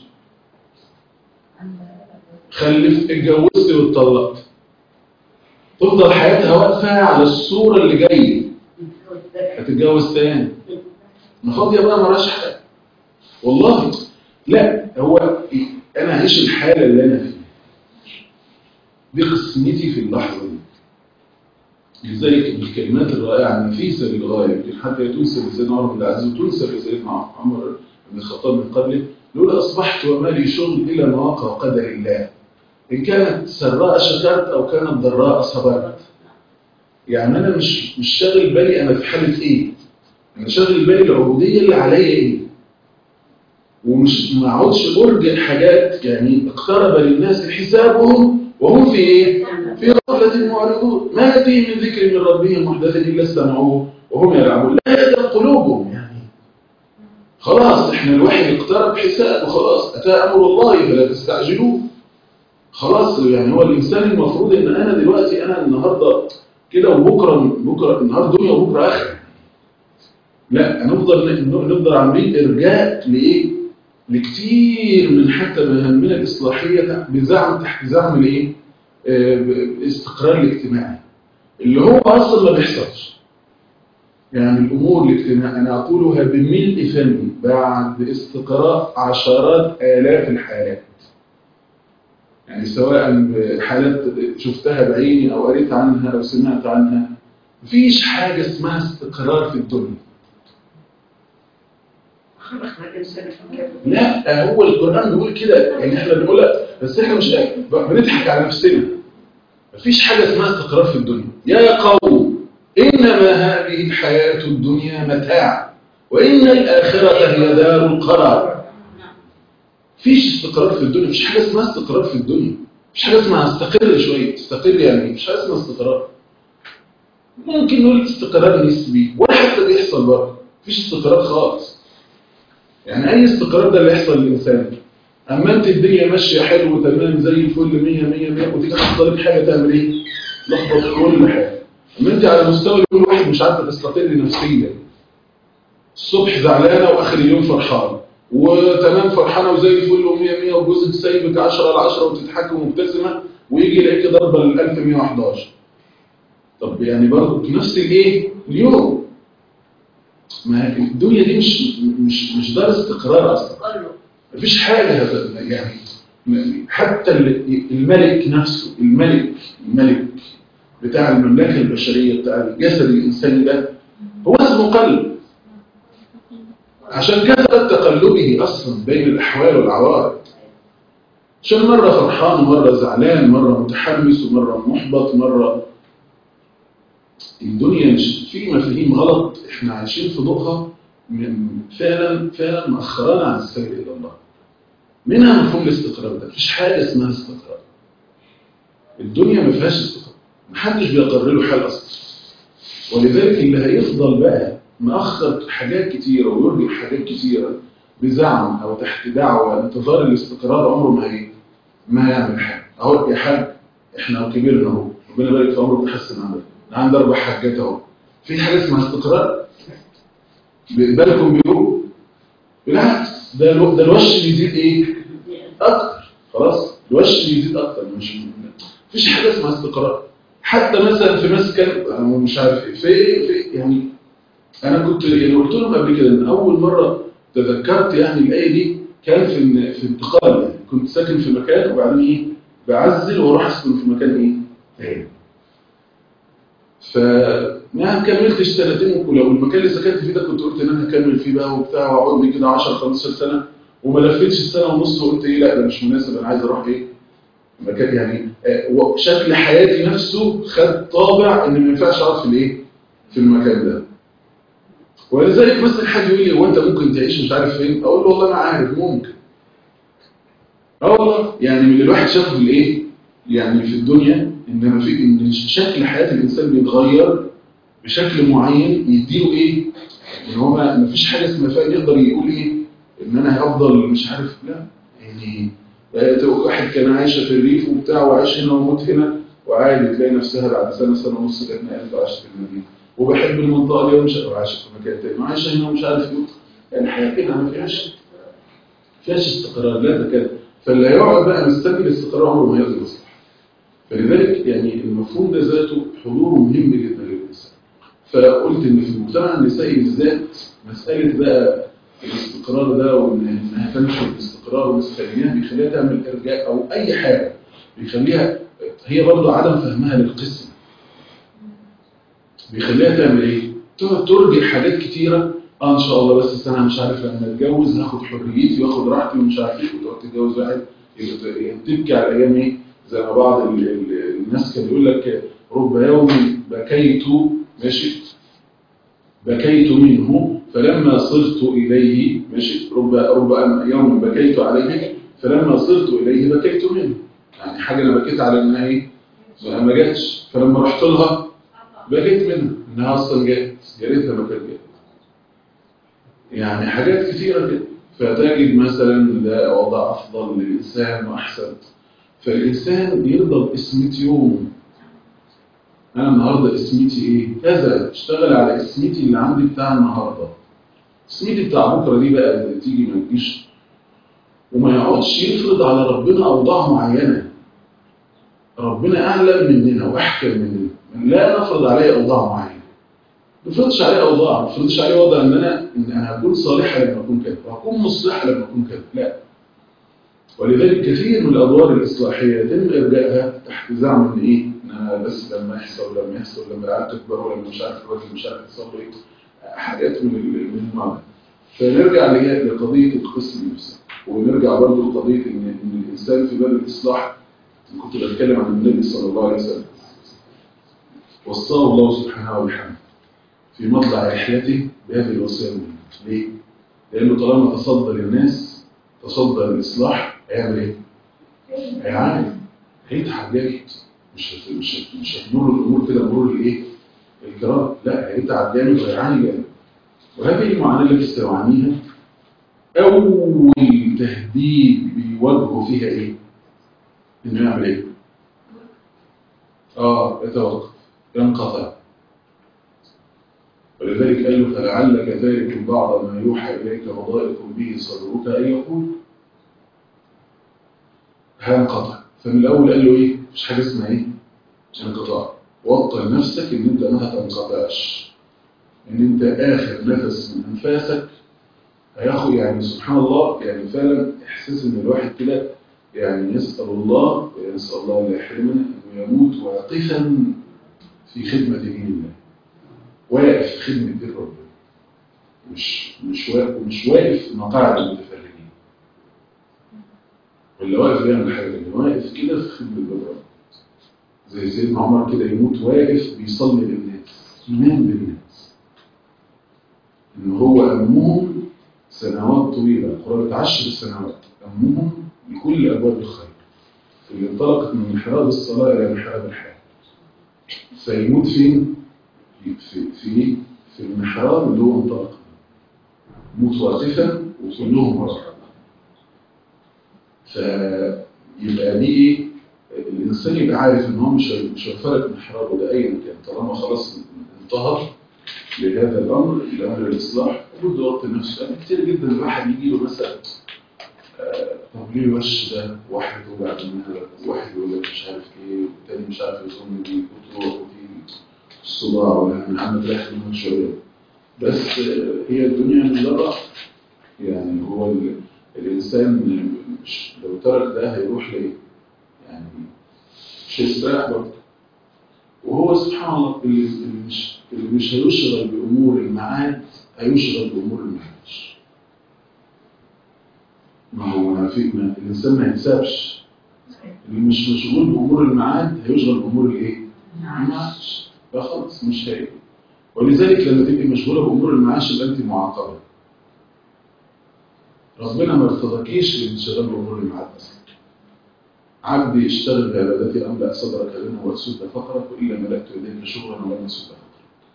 خلفت اتجوزت واتطلقت تفضل حياتها واقفه على الصوره اللي جايه هتتجوز تاني ما فاضيه بقى مراش حاجه والله لا هو انا هعيش الحاله اللي انا فيها دي قسمتي في اللحظه دي لذلك الكلمات الرائعه النفيسه للغايه يمكن حتى تنسب لسيدنا عمر بن العزيز وتنسب لسيدنا عمر بن الخطاب من قبله لولا اصبحت وما لي شغل الا مواقع قدر الله ان كانت سراء شكرت او كانت ضراء صبرت يعني انا مش مش شاغل بالي انا في حاله ايه انا شاغل بالي العبوديه اللي عليا ايه ومش ما اقعدش ارجع حاجات يعني اقترب للناس حسابهم وهم في ايه في غفله معرضون ما ياتيهم من ذكر من ربهم محدث الا استمعوه وهم يلعبون لا يهدى قلوبهم يعني خلاص احنا الواحد اقترب حسابه خلاص اتى امر الله فلا تستعجلوه خلاص يعني هو الانسان المفروض ان انا دلوقتي انا النهارده كده وبكره بكره النهارده دنيا وبكره اخره لا هنفضل نفضل عاملين ارجاء لايه لكتير من حتى مهمنا الاصلاحيه بزعم تحت زعم الايه آه، الاستقرار الاجتماعي اللي هو اصلا ما بيحصلش يعني الامور الاجتماعيه انا اقولها بملء فمي بعد استقراء عشرات الاف الحالات يعني سواء حالات شفتها بعيني او قريت عنها او سمعت عنها مفيش حاجه اسمها استقرار في الدنيا خلقنا الانسان في كبد لا هو القرآن بيقول كده يعني احنا بنقولها بس احنا مش بنضحك على نفسنا مفيش حاجة اسمها استقرار في الدنيا يا قوم إنما هذه الحياة الدنيا متاع وإن الآخرة هي دار القرار مفيش استقرار في الدنيا مفيش حاجة اسمها استقرار في الدنيا مفيش حاجة اسمها استقر شوية استقر يعني مفيش حاجة اسمها استقرار ممكن نقول استقرار نسبي ولا حتى بيحصل برضه مفيش استقرار خالص يعني اي استقرار ده اللي يحصل للانسان اما انت الدنيا ماشيه حلو تمام زي الفل 100 100 100 وتيجي تحصل لك حاجه تعمل ايه؟ تلخبط كل حاجه اما انت على مستوى كل واحد مش عارفه تستقل نفسيا الصبح زعلانه واخر اليوم فرحانه وتمام فرحانه وزي الفل و100 100 وجوزك سايبك 10 على 10 وتضحكي ومبتسمه ويجي يلاقيكي ضربه لل 1111 طب يعني برضه نفس الايه؟ اليوم ما الدنيا دي مش مش مش دار استقرار اصلا قالوا مفيش حاجه هت- يعني حتى ال- الملك نفسه الملك الملك بتاع المملكه البشريه بتاع الجسد الانساني ده هو اسمه قلب عشان كثرة تقلبه أصلا بين الأحوال والعوارض عشان مرة فرحان ومرة زعلان مرة متحمس ومرة محبط مرة الدنيا مش في مفاهيم غلط احنا عايشين في ضوءها من فعلا فعلا مأخرانا عن السير إلى الله منها مفهوم الاستقرار ده مفيش حاجة اسمها استقرار الدنيا ما فيهاش استقرار محدش بيقرر له حال أصلا ولذلك اللي هيفضل بقى مأخر حاجات كتيرة ويرجع حاجات كتيرة بزعم أو تحت دعوة انتظار الاستقرار عمره ما هي ما هيعمل حاجة أهو يا حاج إحنا كبرنا أهو ربنا يبارك في عمرك ويحسن عملك عندي أربع حاجات أهو في حاجة اسمها استقرار بالكم بيقولوا بالعكس ده الو- ده الوش بيزيد إيه؟ أكتر خلاص الوش بيزيد أكتر مش مفيش حاجة اسمها استقرار حتى مثلا في مسكن أنا مش عارف إيه في في يعني انا كنت يعني قلت لهم قبل كده ان اول مره تذكرت يعني الايه دي كان في في انتقال يعني كنت ساكن في مكان وبعدين ايه بعزل واروح اسكن في مكان ايه تاني ف ما كملتش سنتين ولو المكان اللي سكنت فيه ده كنت قلت ان انا هكمل فيه بقى وبتاع واقعد لي كده 10 15 سنه وما لفتش السنه ونص وقلت ايه لا ده مش مناسب انا عايز اروح ايه مكان يعني آه، شكل حياتي نفسه خد طابع ان ما ينفعش اقعد في الايه في المكان ده ولذلك مثلا حد يقول لي هو انت ممكن تعيش مش عارف فين اقول له والله انا عارف ممكن اه والله يعني من اللي الواحد شافه في الايه يعني في الدنيا انما في ان شكل حياه الانسان بيتغير بشكل معين يديله ايه ان هو ما ما فيش حاجه اسمها فاهم يقدر يقول ايه ان انا هفضل مش عارف لا يعني آه، واحد كان عايشه في الريف وبتاع وعايش هنا وموت هنا وعادي تلاقي نفسها بعد سنه سنه ونص جت نقلت وعاشت في المدينه وبحب المنطقه دي ومش عايشه في مكان تاني وعايشه هنا ومش عارف ايه يعني حياتنا ما فيهاش فيهاش استقرار لا تكاد فاللي هيقعد بقى مستني الاستقرار عمره ما هيقدر يصلح فلذلك يعني المفهوم ده ذاته حضوره مهم جدا للانسان فقلت ان في المجتمع النسائي بالذات مساله بقى الاستقرار ده وان انها تنشر الاستقرار والاستقرار بيخليها تعمل ارجاء او اي حاجه بيخليها هي برضه عدم فهمها للقسم بيخليها تعمل ايه؟ تقعد ترجع حاجات كتيره اه ان شاء الله بس السنه مش عارف لما اتجوز هاخد حريتي واخد راحتي ومش عارف ايه وتقعد تتجوز واحد يبقى- يعني تبكي على الايام ايه؟ زي ما بعض ال- ال- الناس كان يقول لك رب يوم بكيت ماشي بكيت منه فلما صرت اليه ماشي رب رب يوم بكيت عليه فلما صرت اليه بكيت منه يعني حاجه انا بكيت على انها ايه؟ ما جاتش فلما رحت لها بقيت منها انها اصلا جت يا ريتها ما كانت جت يعني حاجات كثيره كده فتجد مثلا ده وضع افضل للانسان واحسن فالانسان يرضى باسمة يوم انا النهارده اسمتي ايه كذا اشتغل على اسمتي اللي عندي بتاع النهارده اسمتي بتاع بكره دي بقى اللي تيجي ما تجيش وما يقعدش يفرض على ربنا اوضاع معينه ربنا اعلم مننا واحكم مننا لا نفرض عليه اوضاع معينه ما نفرضش عليه اوضاع ما نفرضش عليه وضع ان انا ان انا هكون صالحه لما اكون كذا وهكون مصلحه لما اكون كذا لا ولذلك كثير من الادوار الاصلاحيه يتم ارجائها تحت زعم ان ايه ان انا بس لما يحصل لما يحصل لما العيال تكبر ولما مش عارف الراجل مش عارف يحصل له ايه حاجات من ال- من النوع ده فنرجع ل- لقضيه القسم نفسه ونرجع برضه لقضيه ان ان الانسان في باب الاصلاح كنت بتكلم عن النبي صلى الله عليه وسلم وصاه الله سبحانه وبحمده في مطلع رحلته بهذه الوصيه المهمه ليه؟ لانه طالما تصدى للناس تصدى للاصلاح هيعمل ايه؟ هيعاني هيتعب جامد مش هت- مش هت- مش هتمر الامور كده مرور الايه؟ الكرام لا هيتعب جامد وهيعاني جامد وهذه المعاناه التي سيعانيها اول تهديد بيواجهه فيها ايه؟ انه يعمل ايه؟ اه يتوقف ينقطع ولذلك قال له فلعلك تارك بعض ما يوحى إليك وضائق به صدرك أن يقول هنقطع فمن الأول قال له إيه مش حاجة اسمها إيه انقطاع وطن نفسك إن أنت ما هتنقطعش إن أنت آخر نفس من أنفاسك هياخد يعني سبحان الله يعني فعلا إحساس إن الواحد كده يعني يسأل الله ويسأل الله لا يحرمنا أنه يموت واقفا في خدمة دين الله واقف في خدمة دين ربنا مش مش واقف مش واقف في مقاعد المتفرجين ولا واقف بيعمل حاجة اللي واقف كده في خدمة دين ربنا زي سيدنا عمر كده يموت واقف بيصلي بالناس ينام بالناس إن هو أمهم سنوات طويلة قرابة عشر سنوات أمهم بكل أبواب الخير اللي انطلقت من محراب الصلاة إلى محراب الحياة فيموت فين؟ في في في المحراب اللي هو انطلق موت واقفا وكلهم وراء فيبقى دي ايه الانسان يبقى عارف ان هو مش مش هيفرق محرابه ده ايا كان طالما خلاص انتهر لهذا الامر لامر الاصلاح لابد يوطي نفسه يعني كتير جدا الواحد يجي له مثلا آه، طب ليه الوش ده واحد وبعد منها واحد يقول لك مش عارف ايه والتاني مش عارف يصوم بيه وتروح وتيجي الصداع ولا محمد رايح منك شويه بس آه، هي الدنيا مجرد يعني هو ال- الانسان مش لو ترك ده هيروح ليه؟ يعني مش هيستريح برضه وهو سبحان الله اللي اللي مش اللي مش هيشغل بامور المعاد هيشغل بامور المعاش ما هو ما في ما الانسان ما يتسابش اللي مش مشغول بامور المعاد هيشغل بامور الايه؟ المعاش فخلاص مش هي ولذلك لما تبقي مشغوله بامور المعاش يبقى انت معاقبه ربنا ما ارتضاكيش للانشغال بامور المعاد اصلا عبدي اشتغل بعبادتي املا صدرك لنا واسد فقرك والا ملكت اليك شغلا ولم اسد فقرك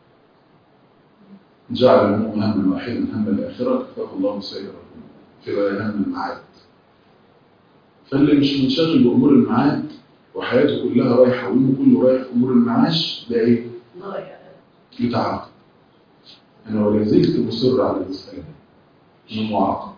جعل الهموم هما واحدا هم الاخره كفاه الله سيره في روايه هم المعاد فاللي مش منشغل بامور المعاد وحياته كلها رايحه ويومه كله رايح في امور المعاش ده ايه؟ ضايع يتعاقب انا ولا زلت مصر على المساله دي انه معاقب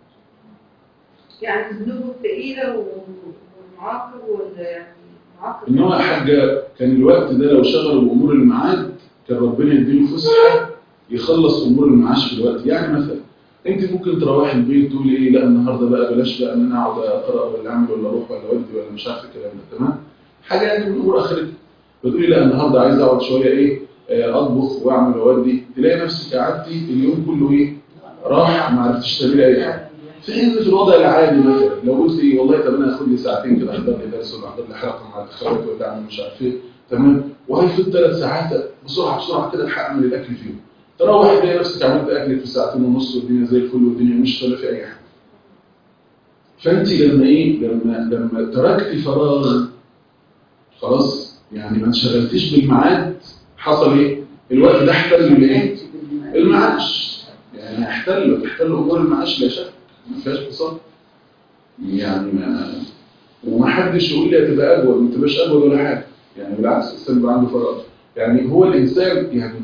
يعني ذنوبه ثقيلة ومعاقب ولا يعني معاقب ان هو حاجه كان الوقت ده لو شغله بامور الميعاد كان ربنا يديله فسحه يخلص امور المعاش في الوقت يعني مثلا انت ممكن تروحي البيت تقولي ايه لا النهارده بقى بلاش بقى ان انا اقعد اقرا ولا اعمل ولا اروح ولا اودي ولا مش عارف الكلام ده تمام حاجه يعني من امور اخرتها بتقولي لا النهارده عايز اقعد شويه ايه آه، اطبخ واعمل واودي تلاقي نفسك قعدتي اليوم كله ايه راح ما عرفتش تعملي اي حاجه في حين في الوضع العادي مثلا لو قلت ايه والله طب انا هاخد لي ساعتين كده احضر لي درس ولا احضر لي حلقه مع الاخوات ولا اعمل مش عارف ايه تمام وهيفوت ثلاث ساعات بسرعه بسرعه كده الحق اعمل الاكل فيهم تروح تلاقي نفسك عملت اكل في ساعتين ونص والدنيا زي الفل والدنيا مش ولا في اي حاجه فانت لما ايه لما لما تركتي فراغ خلاص يعني ما انشغلتيش بالميعاد حصل ايه الوقت ده احتل لايه المعاش يعني احتل احتل امور المعاش لا شك ما فيهاش فصال يعني ما وما حدش يقول لي هتبقى اجود ما تبقاش اجود ولا حاجه يعني بالعكس الانسان يبقى عنده فراغ يعني هو الانسان يعني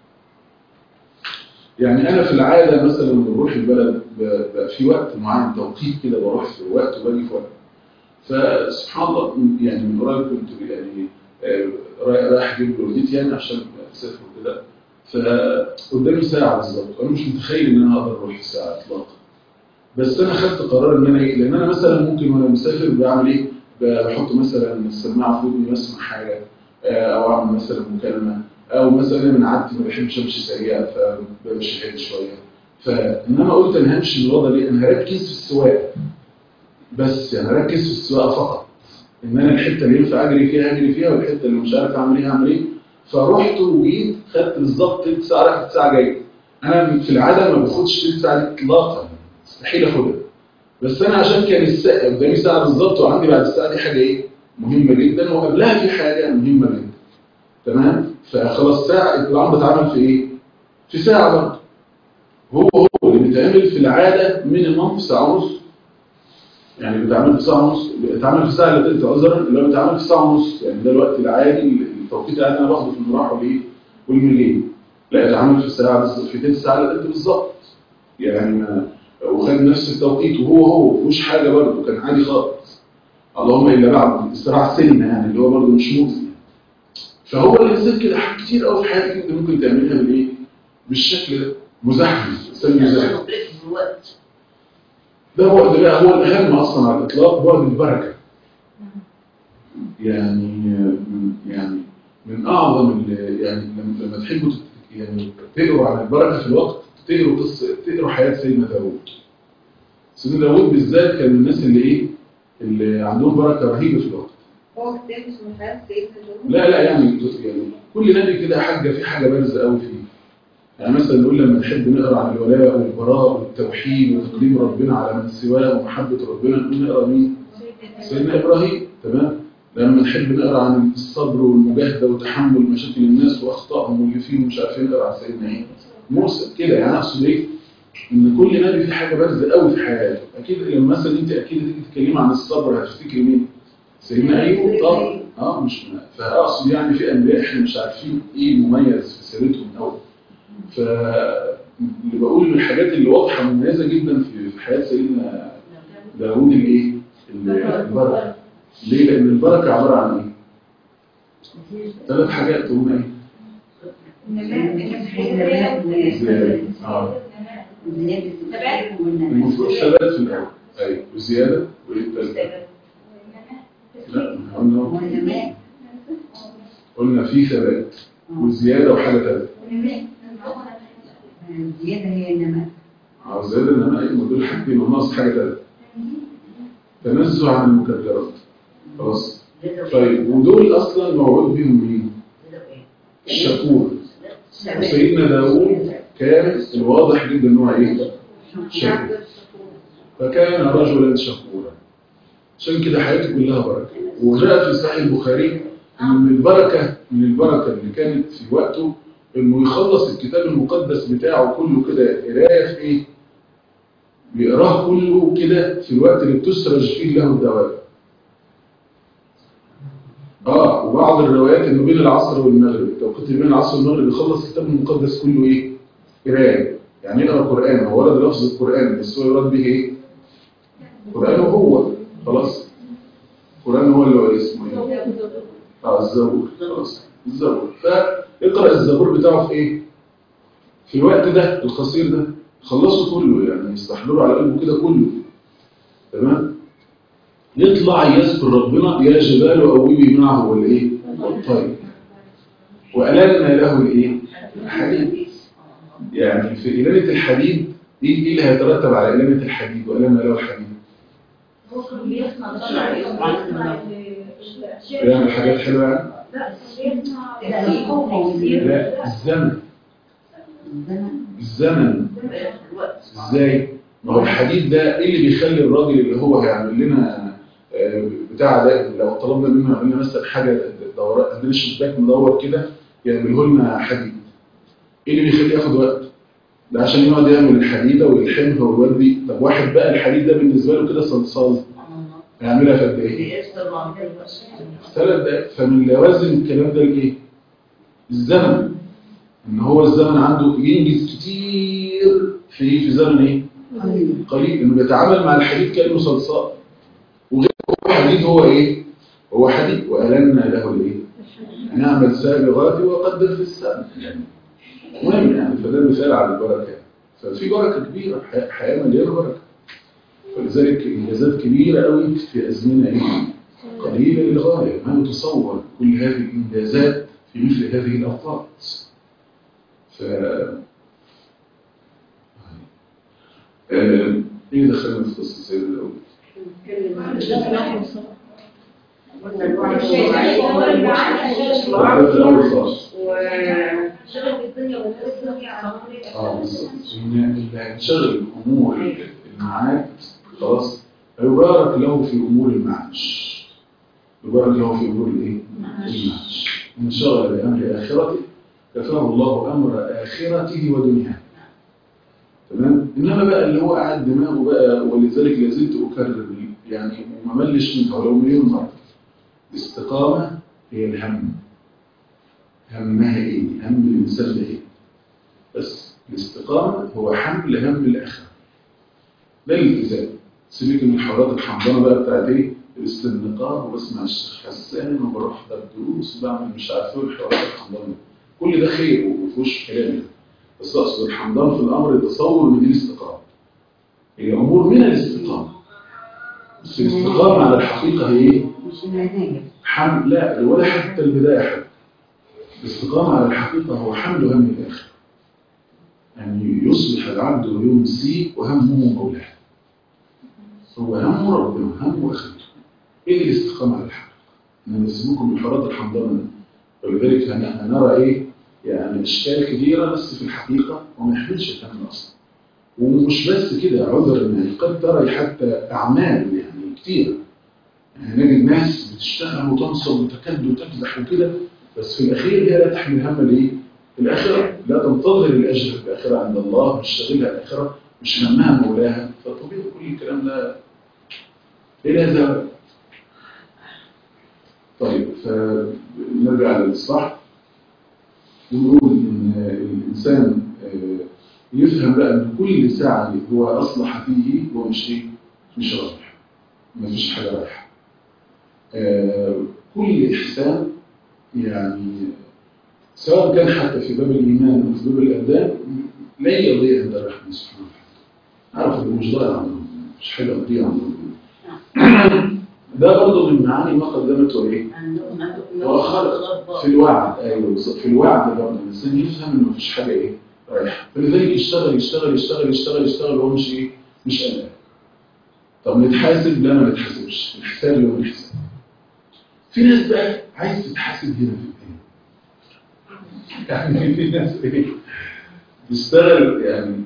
يعني انا في العاده مثلا لما بروح البلد ب- بقى في وقت معين توقيت كده بروح في وقت وباجي في وقت فسبحان الله يعني من قريب كنت يعني آه، رايح رايح اجيب والدتي يعني عشان اسافر وكده فقدامي ساعه بالظبط وانا مش متخيل ان انا اقدر اروح الساعه اطلاقا بس انا خدت قرار ان انا ايه لان انا مثلا ممكن وانا مسافر بعمل ايه بحط مثلا السماعه في ودني بسمع حاجه آه، او اعمل مثلا مكالمه او مثلا انا من عادتي ما بحبش امشي سريع فبمشي هادي شويه فانما قلت انا همشي بالوضع ليه انا هركز في السواقه بس يعني اركز في السواقه فقط ان انا الحته اللي ينفع اجري فيها اجري فيها والحته اللي مش عارف اعمل ايه اعمل ايه فرحت وجيت خدت بالظبط تلت ساعه رايح ساعه جايه انا في العاده ما باخدش تلت ساعه دي اطلاقا مستحيل اخدها بس انا عشان كان الساعه قدامي ساعه بالظبط وعندي بعد الساعه دي حاجه ايه مهمه جدا وقبلها في حاجه مهمه جدا تمام فخلاص ساعه العمر بتعمل في ايه في ساعه برضه هو هو اللي بيتعمل في العاده مينيمم في ساعه ونص يعني بيتعمل في ساعه ونص بيتعمل في ساعه الا تلت عذرا اللي هو بيتعمل في ساعه ونص يعني ده الوقت العادي التوقيت العادي انا باخده في المراح والايه والمجيه لا اتعمل في ساعه بالظبط في ثلث ساعه قد بالظبط يعني ما وخد نفس التوقيت وهو هو مفيهوش حاجه برضه كان عادي خالص اللهم الا بعد استراحه سنه يعني اللي هو برضه مش مؤذي فهو الانسان كده حاجات كتير قوي في حياتك انت ممكن تعملها بالايه؟ بالشكل ده مزحزح انسان مزحزح ده بعد بقى هو الأهم أصلا على الإطلاق بعد البركة يعني يعني من أعظم ال- يعني لما لما تحبوا تت- يعني تقروا عن البركة في الوقت تقروا قصة تقروا حياة سيدنا داوود سيدنا داوود بالذات كان من الناس اللي إيه اللي عندهم بركة رهيبة في الوقت هو كتاب اسمه حياة سيدنا داوود لا لا يعني يعني كل نبي كده حاجة في حاجة بارزة قوي فيه يعني مثلا نقول لما نحب نقرا عن الولاء والبراء والتوحيد وتقديم ربنا على من سواه ومحبة ربنا نقول نقرا مين؟ سيدنا إبراهيم تمام؟ لما نحب نقرا عن الصبر والمجاهدة وتحمل مشاكل الناس وأخطائهم واللي فيهم مش عارفين نقرا عن سيدنا إيه؟ موسى كده يعني أقصد إيه؟ إن كل نبي فيه حاجة بارزة قوي في حياته أكيد لما مثلا أنت أكيد تيجي تتكلمي عن الصبر هتفتكري مين؟ سيدنا أيوب طبعا اه مش فاقصد يعني في انبياء احنا مش عارفين ايه المميز في سيرتهم قوي فاللي بقول من الحاجات اللي واضحه مميزه جدا في في حياه سيدنا داوود الايه؟ البركه ليه؟ لان البركه عباره عن ايه؟ ثلاث حاجات هم ايه؟ زياده اه المفروض ثبات في الاول ايوه وزياده وايه الثالثه؟ لا قلنا قلنا في ثبات وزياده وحاجه ثالثه الزيادة هي النماء اه زياده انما ايه ما دول حاجتين وناقص حاجه ثالثه تنزه عن المكدرات خلاص طيب ودول اصلا موعود بهم مين؟ الشكور وسيدنا داوود كان الواضح جدا ان هو ايه؟ شكور فكان رجلا شكورا عشان كده حياته كلها بركه وجاء في صحيح البخاري ان من البركه من البركه اللي كانت في وقته انه يخلص الكتاب المقدس بتاعه كله كده قرايه في ايه؟ بيقراه كله كده في الوقت اللي بتسرج فيه له الدواب. اه وبعض الروايات انه بين العصر والمغرب التوقيت اللي بين العصر والمغرب يخلص الكتاب المقدس كله ايه؟ قرايه يعني يقرا قران هو ورد لفظ القران بس هو يراد به ايه؟ القران هو خلاص القران هو اللي هو اسمه ايه؟ اه الزبور خلاص الزبور فاقرا الزبور بتاعه في ايه؟ في الوقت ده القصير ده خلصه كله يعني يستحضره على قلبه كده كله تمام؟ يطلع يذكر ربنا يا جبال أوبي معه والايه؟ والطير وألنا له الايه؟ الحديد يعني في إلانة الحديد ايه إيه اللي هيترتب على إلانة الحديد وألنا له الحديد؟ بيعمل حاجات حلوة يعني؟ لا الزمن الزمن ازاي؟ ما هو الحديد ده ايه اللي بيخلي الراجل اللي هو هيعمل لنا آه، بتاع ده لو طلبنا منه يعمل لنا مثلا حاجه دورات عندنا شباك مدور كده يعمله لنا حديد ايه اللي بيخليه ياخد وقت؟ ده عشان يقعد يعمل الحديده ويلحمها ويودي طب واحد بقى الحديد ده بالنسبه له كده صلصال هيعملها في قد ايه؟ ثلاث دقائق فمن لوازم الكلام ده الايه؟ الزمن ان هو الزمن عنده ينجز كتير في في زمن ايه؟ قليل انه بيتعامل مع الحديد كانه صلصال وغير هو حديد هو ايه؟ هو حديد والنا له الايه؟ نعمل سابغات وقدر في السماء مهم يعني فده مثال على البركه ففي بركه كبيره حياه حياة مليانه بركه فلذلك انجازات كبيره قوي في ازمنه ايه؟ قليله للغايه ما يتصور كل هذه الانجازات في مثل هذه الاوقات ف آه، ايه دخلنا في قصه سيدنا داوود؟ بعد الاول خالص اه بالظبط ان اللي هينشغل بامور المعاد خلاص يبارك له في امور المعاش يبارك له في امور الايه؟ المعاش ان شغل بامر اخرته كفاه الله امر اخرته ودنياه تمام انما بقى اللي هو قاعد دماغه بقى ولذلك لازلت اكرر يعني وما ملش منها ولو مليون مره الاستقامه هي الهم همها ايه؟ هم الانسان ده ايه؟ بس الاستقامة هو حمل هم الآخرة ده الالتزام سيبك من الحوارات الحمضانة بقى بتاعت ايه الاستنقاء وبسمع الشيخ حسان وبروح احضر دروس وبعمل مش عارف ايه الحوارات الحمضانة كل ده خير وما فيهوش كلام يعني. بس اقصد الحمضان في الامر تصور من الاستقامة هي امور من الاستقامة بس الاستقامة على الحقيقة هي ايه؟ مش النتائج حمل لا ولا حتى البداية حتى الاستقامة على الحقيقة هو حمل هم الآخر يعني يصبح العبد ويمسي وهمه مولاه هو همه ربنا همه آخرته إيه دي الاستقامة على الحقيقة؟ أنا بسموكم بحارات الحمضان ولذلك هن- هنرى إيه يعني أشكال كثيرة بس في الحقيقة وما يحملش الهم أصلا ومش بس كده عذر يعني قد ترى حتى أعمال يعني كتير يعني نجد ناس بتشتغل وتنصب وتكد وتكدح وكده بس في الأخير هي لا تحمل هم الإيه؟ الآخرة لا تنتظر الأجر في الآخرة عند الله مش شاغلها الآخرة مش همها مولاها فطبيعي كل الكلام ده إلى هذا طيب فنرجع للإصلاح ونقول إن الإنسان آه، يفهم بقى إن كل ساعة هو أصلح فيه هو مش إيه؟ مش رايح مفيش حاجة رايحة آه، كل إحسان يعني سواء كان حتى في باب الإيمان أو في باب الأبدان لا يضيع عند الرحمن سبحانه وتعالى عارف إنه مش ضايع عنده مش حاجة تضيع عنده ده برضه من معاني ما قدمت وإيه عندهم عندهم وآخر في الوعد أيوه بالظبط في الوعد برضه الإنسان يفهم إنه مفيش حاجة إيه رايحة فلذلك يشتغل يشتغل يشتغل يشتغل يشتغل وهو مش إيه مش قلقان طب نتحاسب لا ما نتحاسبش الحساب يوم الحساب في ناس بقى عايز تتحاسب هنا في الدنيا يعني في ناس ايه بتشتغل يعني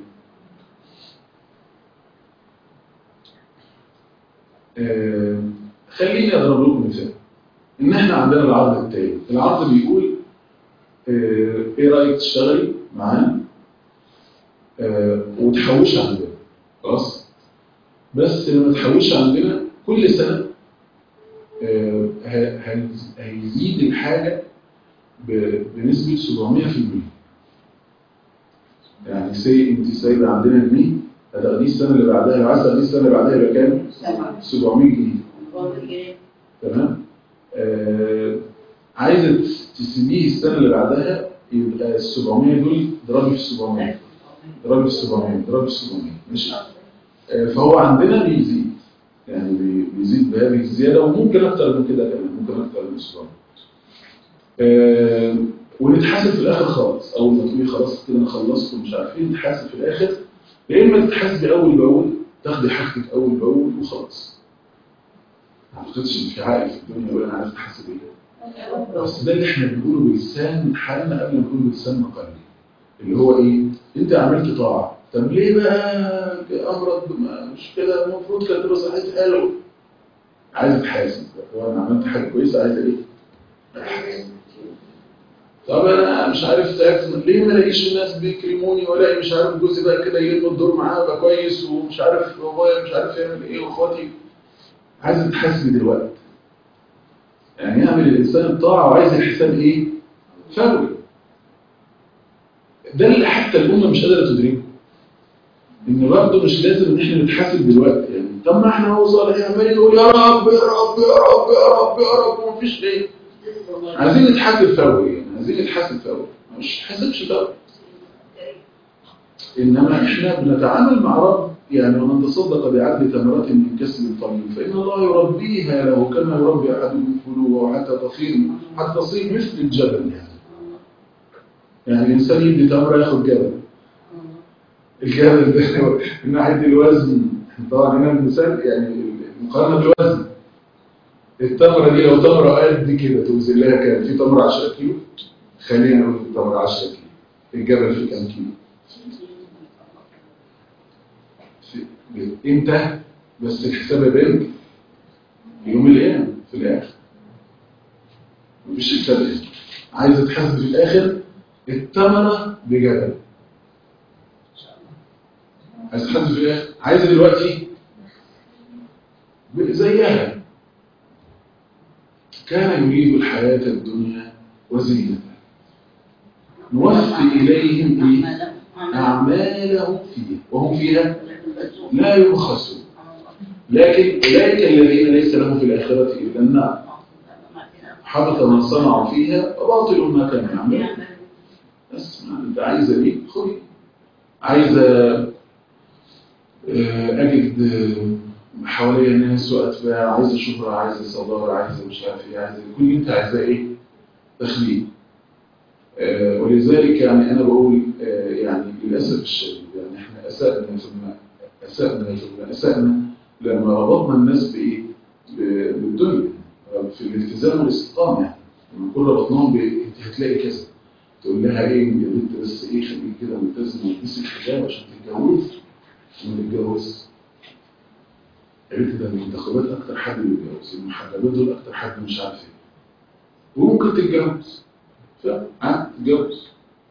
آه خليني اضرب لكم مثال ان احنا عندنا العرض التالي العرض بيقول آه ايه رايك تشتغلي معانا آه وتحوش عندنا خلاص بس لما تحوش عندنا كل سنه آه، ه- ه- هيزيد الحاجة ب- بنسبة 700% يعني سي انت سايبة عندنا جنيه هتاخديه السنة اللي بعدها لو عايز تاخديه السنة اللي بعدها يبقى كام؟ سبعة 700 جنيه والله تمام؟ آه عايزة تس- تسيبيه السنة اللي بعدها يبقى ال 700 دول ضربي في 700 ضربي في 700 ضربي في 700 ماشي؟ آه، فهو عندنا بيزيد يعني بي- بيزيد بهذه الزيادة وممكن أكتر من كده كمان ممكن أكتر من السؤال آه، ونتحاسب في الآخر خالص أول ما تقولي خلاص كده أنا خلصت ومش عارف إيه نتحاسب في الآخر يا إما تتحاسبي أول بأول تاخدي حاجتك أول بأول وخلاص ما أعتقدش إن في عائل في الدنيا يقول أنا عايز أتحاسب إيه بس ده اللي إحنا بنقوله بلسان حالنا قبل ما نقوله بلسان مقالي اللي هو إيه أنت عملت طاعة طب ليه بقى أمرض ما- مش كده المفروض كانت تبقى صحتي حلوه عايز اتحاسب هو انا عملت حاجه كويسه عايز ايه؟ اتحاسب طب انا مش عارف تعبت ليه ما الاقيش الناس بيكرموني والاقي مش عارف جوزي بقى كده يلم الدور معاه بقى كويس ومش عارف بابايا مش عارف يعمل ايه واخواتي عايز اتحاسب دلوقتي يعني يعمل الانسان الطاعه وعايز الحساب ايه؟ فوري ده اللي حتى الامه مش قادره تدركه ان برضه مش لازم ان احنا نتحاسب دلوقتي يعني طب ما احنا هو صالحين عمالين نقول يا رب يا رب يا رب يا رب يا رب ومفيش ايه عايزين نتحاسب فوري يعني عايزين نتحاسب فوري مش حاسبش فوري انما احنا بنتعامل مع رب يعني ومن تصدق بعدل تمرات من كسب طيب فان الله يربيها له كما يربي احدكم فلوه حتى تصير حتى تصير مثل الجبل يعني يعني الانسان يدي تمره ياخد جبل الجبل ده من ناحيه الوزن طبعا هنا المثال يعني المقارنه بالوزن التمره دي لو تمره قد كده توزن لها كام في تمره 10 كيلو خلينا نقول التمره 10 كيلو الجبل فيه كام كيلو في- امتى بس الحساب يبان يوم القيامه في الاخر مفيش حساب إيه. عايز تحاسب في الاخر التمره بجبل عايز تحاسب في الاخر عايز دلوقتي ب- زيها كان يريد الحياه الدنيا وزينتها نوفي اليهم ايه أعمالهم فيها وهم فيها لا يبخسون لكن أولئك الذين ليس لهم في الآخرة إلا النار حبط ما صنعوا فيها وباطل ما كانوا يعملون بس ما انت عايزه ايه خذي عايزه آه، اجد آه، حواليا ناس واتباع عايزه شهره عايزه صداره عايزه مش عارف ايه عايزه كل اللي انت عايزاه ايه تخليق آه، ولذلك يعني انا بقول آه، يعني للاسف الشديد يعني احنا اسأنا ثم اسأنا ثم اسأنا لما ربطنا الناس بايه ب- بالدنيا في الالتزام والاستقامه يعني لما كل ربطناهم ب انت هتلاقي كذا تقول لها ايه يا بنت بس ايه خليك كده ملتزمه وتلبسي الحجاب عشان تتجوزي وما تتجوزي يا بنت ده المنتخبات اكتر حد بيتجوز المحجبات دول اكتر حد مش عارف ايه وممكن تتجوز فعادي تتجوز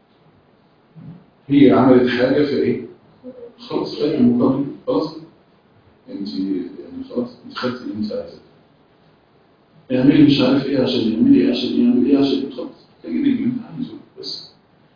هي عملت حاجه في ايه خلاص خدت المقابل خلاص انت يعني خلاص انت خدتي اللي انت عايزاه اعملي مش عارف ايه عشان يعملي ايه عشان يعمل ايه عشان خلاص تجري اللي انت عايزه بس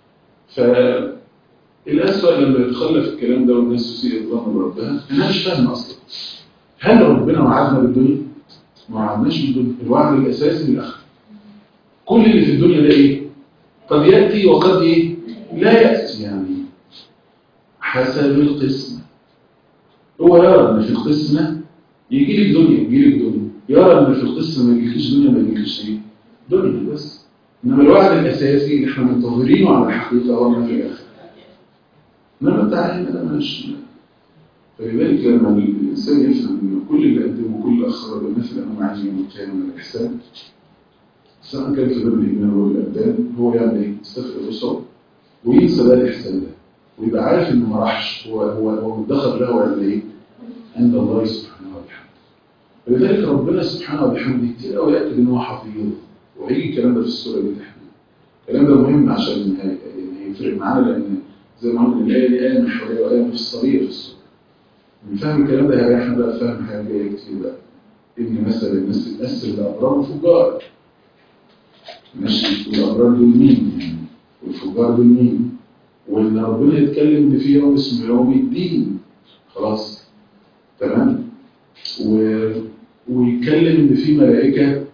فالأسوأ لما يتخلف الكلام ده والناس تسيء الظن بربها انا مش فاهم اصلا هل ربنا وعدنا بالدنيا؟ ما وعدناش بالدنيا الوعد الاساسي بالاخره كل اللي في الدنيا ده ايه؟ قد ياتي وقد ايه؟ لا ياتي يعني حسب القسمه هو يرى ان في القسمه يجي لك دنيا يجي لك دنيا يرى ان في القسمه ما يجيلكش دنيا ما يجيلكش ايه؟ دنيا بس انما الوعد الاساسي اللي احنا منتظرينه على الحقيقه هو ما في الاخره انما التعليم ده مش فلذلك لما الانسان يفهم ان كل اللي قدمه كل اخر بمثل امام عجل يوم القيامه من الاحسان سواء كان في باب الايمان او الابدان هو يعمل ايه؟ يستغفر الصوم وينسى بقى الاحسان ده ويبقى عارف انه ما راحش هو هو هو مدخر له عند ايه؟ عند الله سبحانه وبحمده ولذلك ربنا سبحانه وبحمده كتير قوي ياكد ان هو حفيظ وهيجي الكلام ده في السوره دي تحديدا الكلام ده مهم عشان هي- يعني هيفرق معانا لان زي ما قلنا الايه دي ايه محوريه وايه مفصليه في السوره من فهم الكلام ده هيريحنا بقى فهم حاجه جايه كتير بقى ان مثلا الناس تتاثر بابرار وفجار ماشي والابرار دول مين يعني والفجار دول مين وان ربنا يتكلم ان في يوم اسمه يوم الدين خلاص تمام و... ويتكلم ان في ملائكه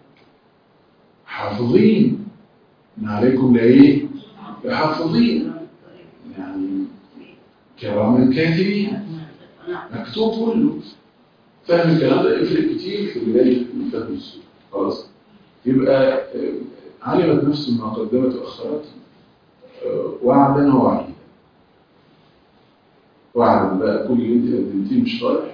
حافظين ان عليكم لايه لحافظين يعني كراما كاتبين مكتوب كله فهم الكلام ده يفرق كتير في بدايه فهم السوره خلاص يبقى آه، علمت نفس ما قدمت واخرت آه، وعدا ووعيدا وعدا بقى كل اللي انت قدمتيه مش رايح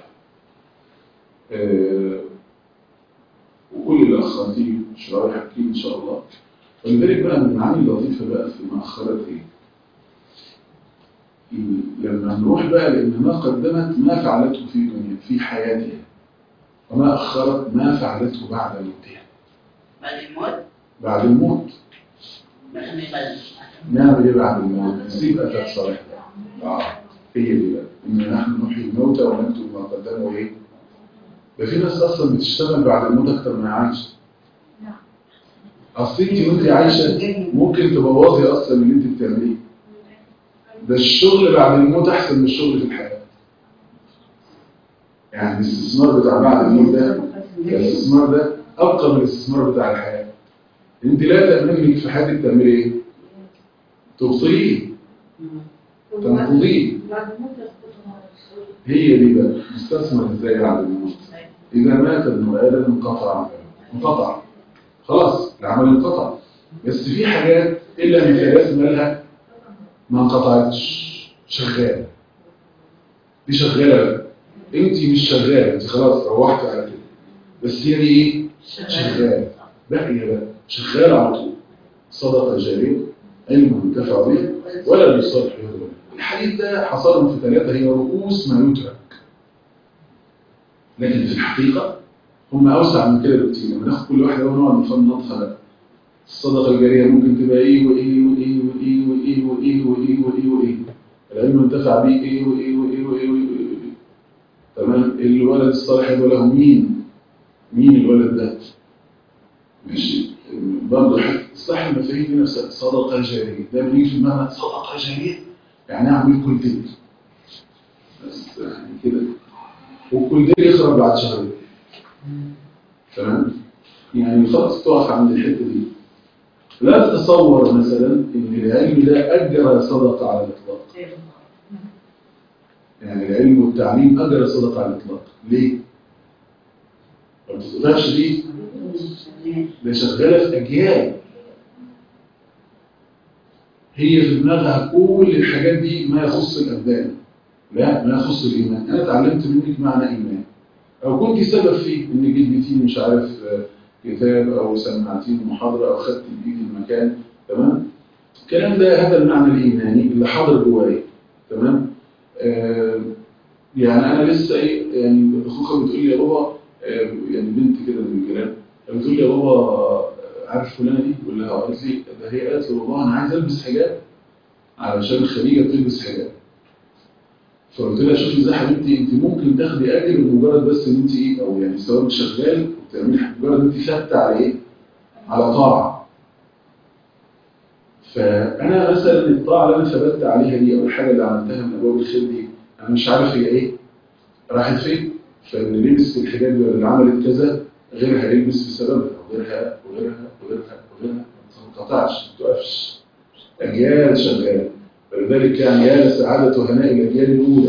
آه، وكل اللي اخرتيه مش رايح اكيد ان شاء الله ولذلك بقى من المعاني اللطيفه بقى في ما اخرت ايه لما نروح بقى لان ما قدمت ما فعلته في دنيا في حياتها وما اخرت ما فعلته بعد موتها بعد الموت بعد الموت بعد ما يبلغ نعمل ايه بعد الموت نسيب اثر صالح اه هي دي بقى ان نحن نحيي الموتى ونكتب ما قدموا ايه ده في ناس اصلا بتشتغل بعد الموت اكتر ما هي عايشه اصل انت وانت عايشه ممكن تبوظي اصلا اللي انت بتعمليه ده الشغل بعد الموت احسن من الشغل في الحياه يعني الاستثمار بتاع بعد الموت ده الاستثمار ده ابقى من الاستثمار بتاع الحياه انت لا تأمنك في حياتك تعملي ايه تبطليه تنقضيه بعد الموت يسقطها هي دي بقى نستثمر ازاي بعد الموت اذا مات ابن ادم انقطع عمله انقطع خلاص العمل انقطع بس في حاجات الا من ثلاث مالها ما انقطعتش شغاله دي شغاله بقى انت مش شغاله انت خلاص روحت على كده بس هي دي ايه شغاله باقيه بقى شغاله على طول صدقه جاريه علم ينتفع به ولا يصالح يضرب الحديث ده حصرهم في ثلاثه هي رؤوس ما يترك لكن في الحقيقه هم اوسع من كده بكتير لما ناخد كل واحده ونقعد نفنطها بقى الصدقه الجاريه ممكن تبقى ايه وايه وايه وايه وايه وايه وايه وايه وايه العلم ينتفع به ايه وايه وايه وايه وايه وايه تمام الولد الصالح يبقى له مين مين الولد ده ماشي برضه حتى اصلاح المفاهيم دي نفسها صدقه جاريه ده بيجي في دماغنا صدقه جاريه يعني اعمل كولدير بس يعني كده والكولدير يخرب بعد شهرين تمام يعني خلاص تقف عند الحته دي لا تتصور مثلا ان العلم ده اجر صدقه على الاطلاق يعني العلم والتعليم اجر صدقه على الاطلاق ليه؟ ما بتتقطعش دي ده شغاله في اجيال هي في دماغها كل الحاجات دي ما يخص الابدان لا ما يخص الايمان انا اتعلمت منك معنى ايمان او كنت سبب فيه ان جدتي مش عارف آه، كتاب او سمعتيني محاضره او خدت بايدي المكان تمام الكلام ده هذا المعنى الايماني اللي حاضر جوايا تمام آه يعني انا لسه ايه يعني اخوها بتقول لي يا بابا آه يعني بنت كده من الجيران بتقول لي يا بابا آه، عارف فلانه دي بقول لها قالت لي ده هي قالت لي والله انا عايز البس حجاب علشان خديجه بتلبس حجاب فقلت لها شوفي ازاي يا حبيبتي انت ممكن تاخدي اجر بمجرد بس ان انت ايه او يعني سواء شغال وتعملي حاجة، مجرد ان انت ثابته على ايه؟ على طاعه فانا مثلا الطاعه اللي انا ثبت عليها دي او الحاجه اللي عملتها من ابواب الخير دي انا مش عارف هي ايه راحت فين فاللي لبس الحجاب ولا اللي عملت كذا غيرها يلبس بسببها وغيرها وغيرها وغيرها وغيرها ما تنقطعش ما توقفش اجيال شغاله فلذلك يعني يا سعاده وهناء الاجيال الاولى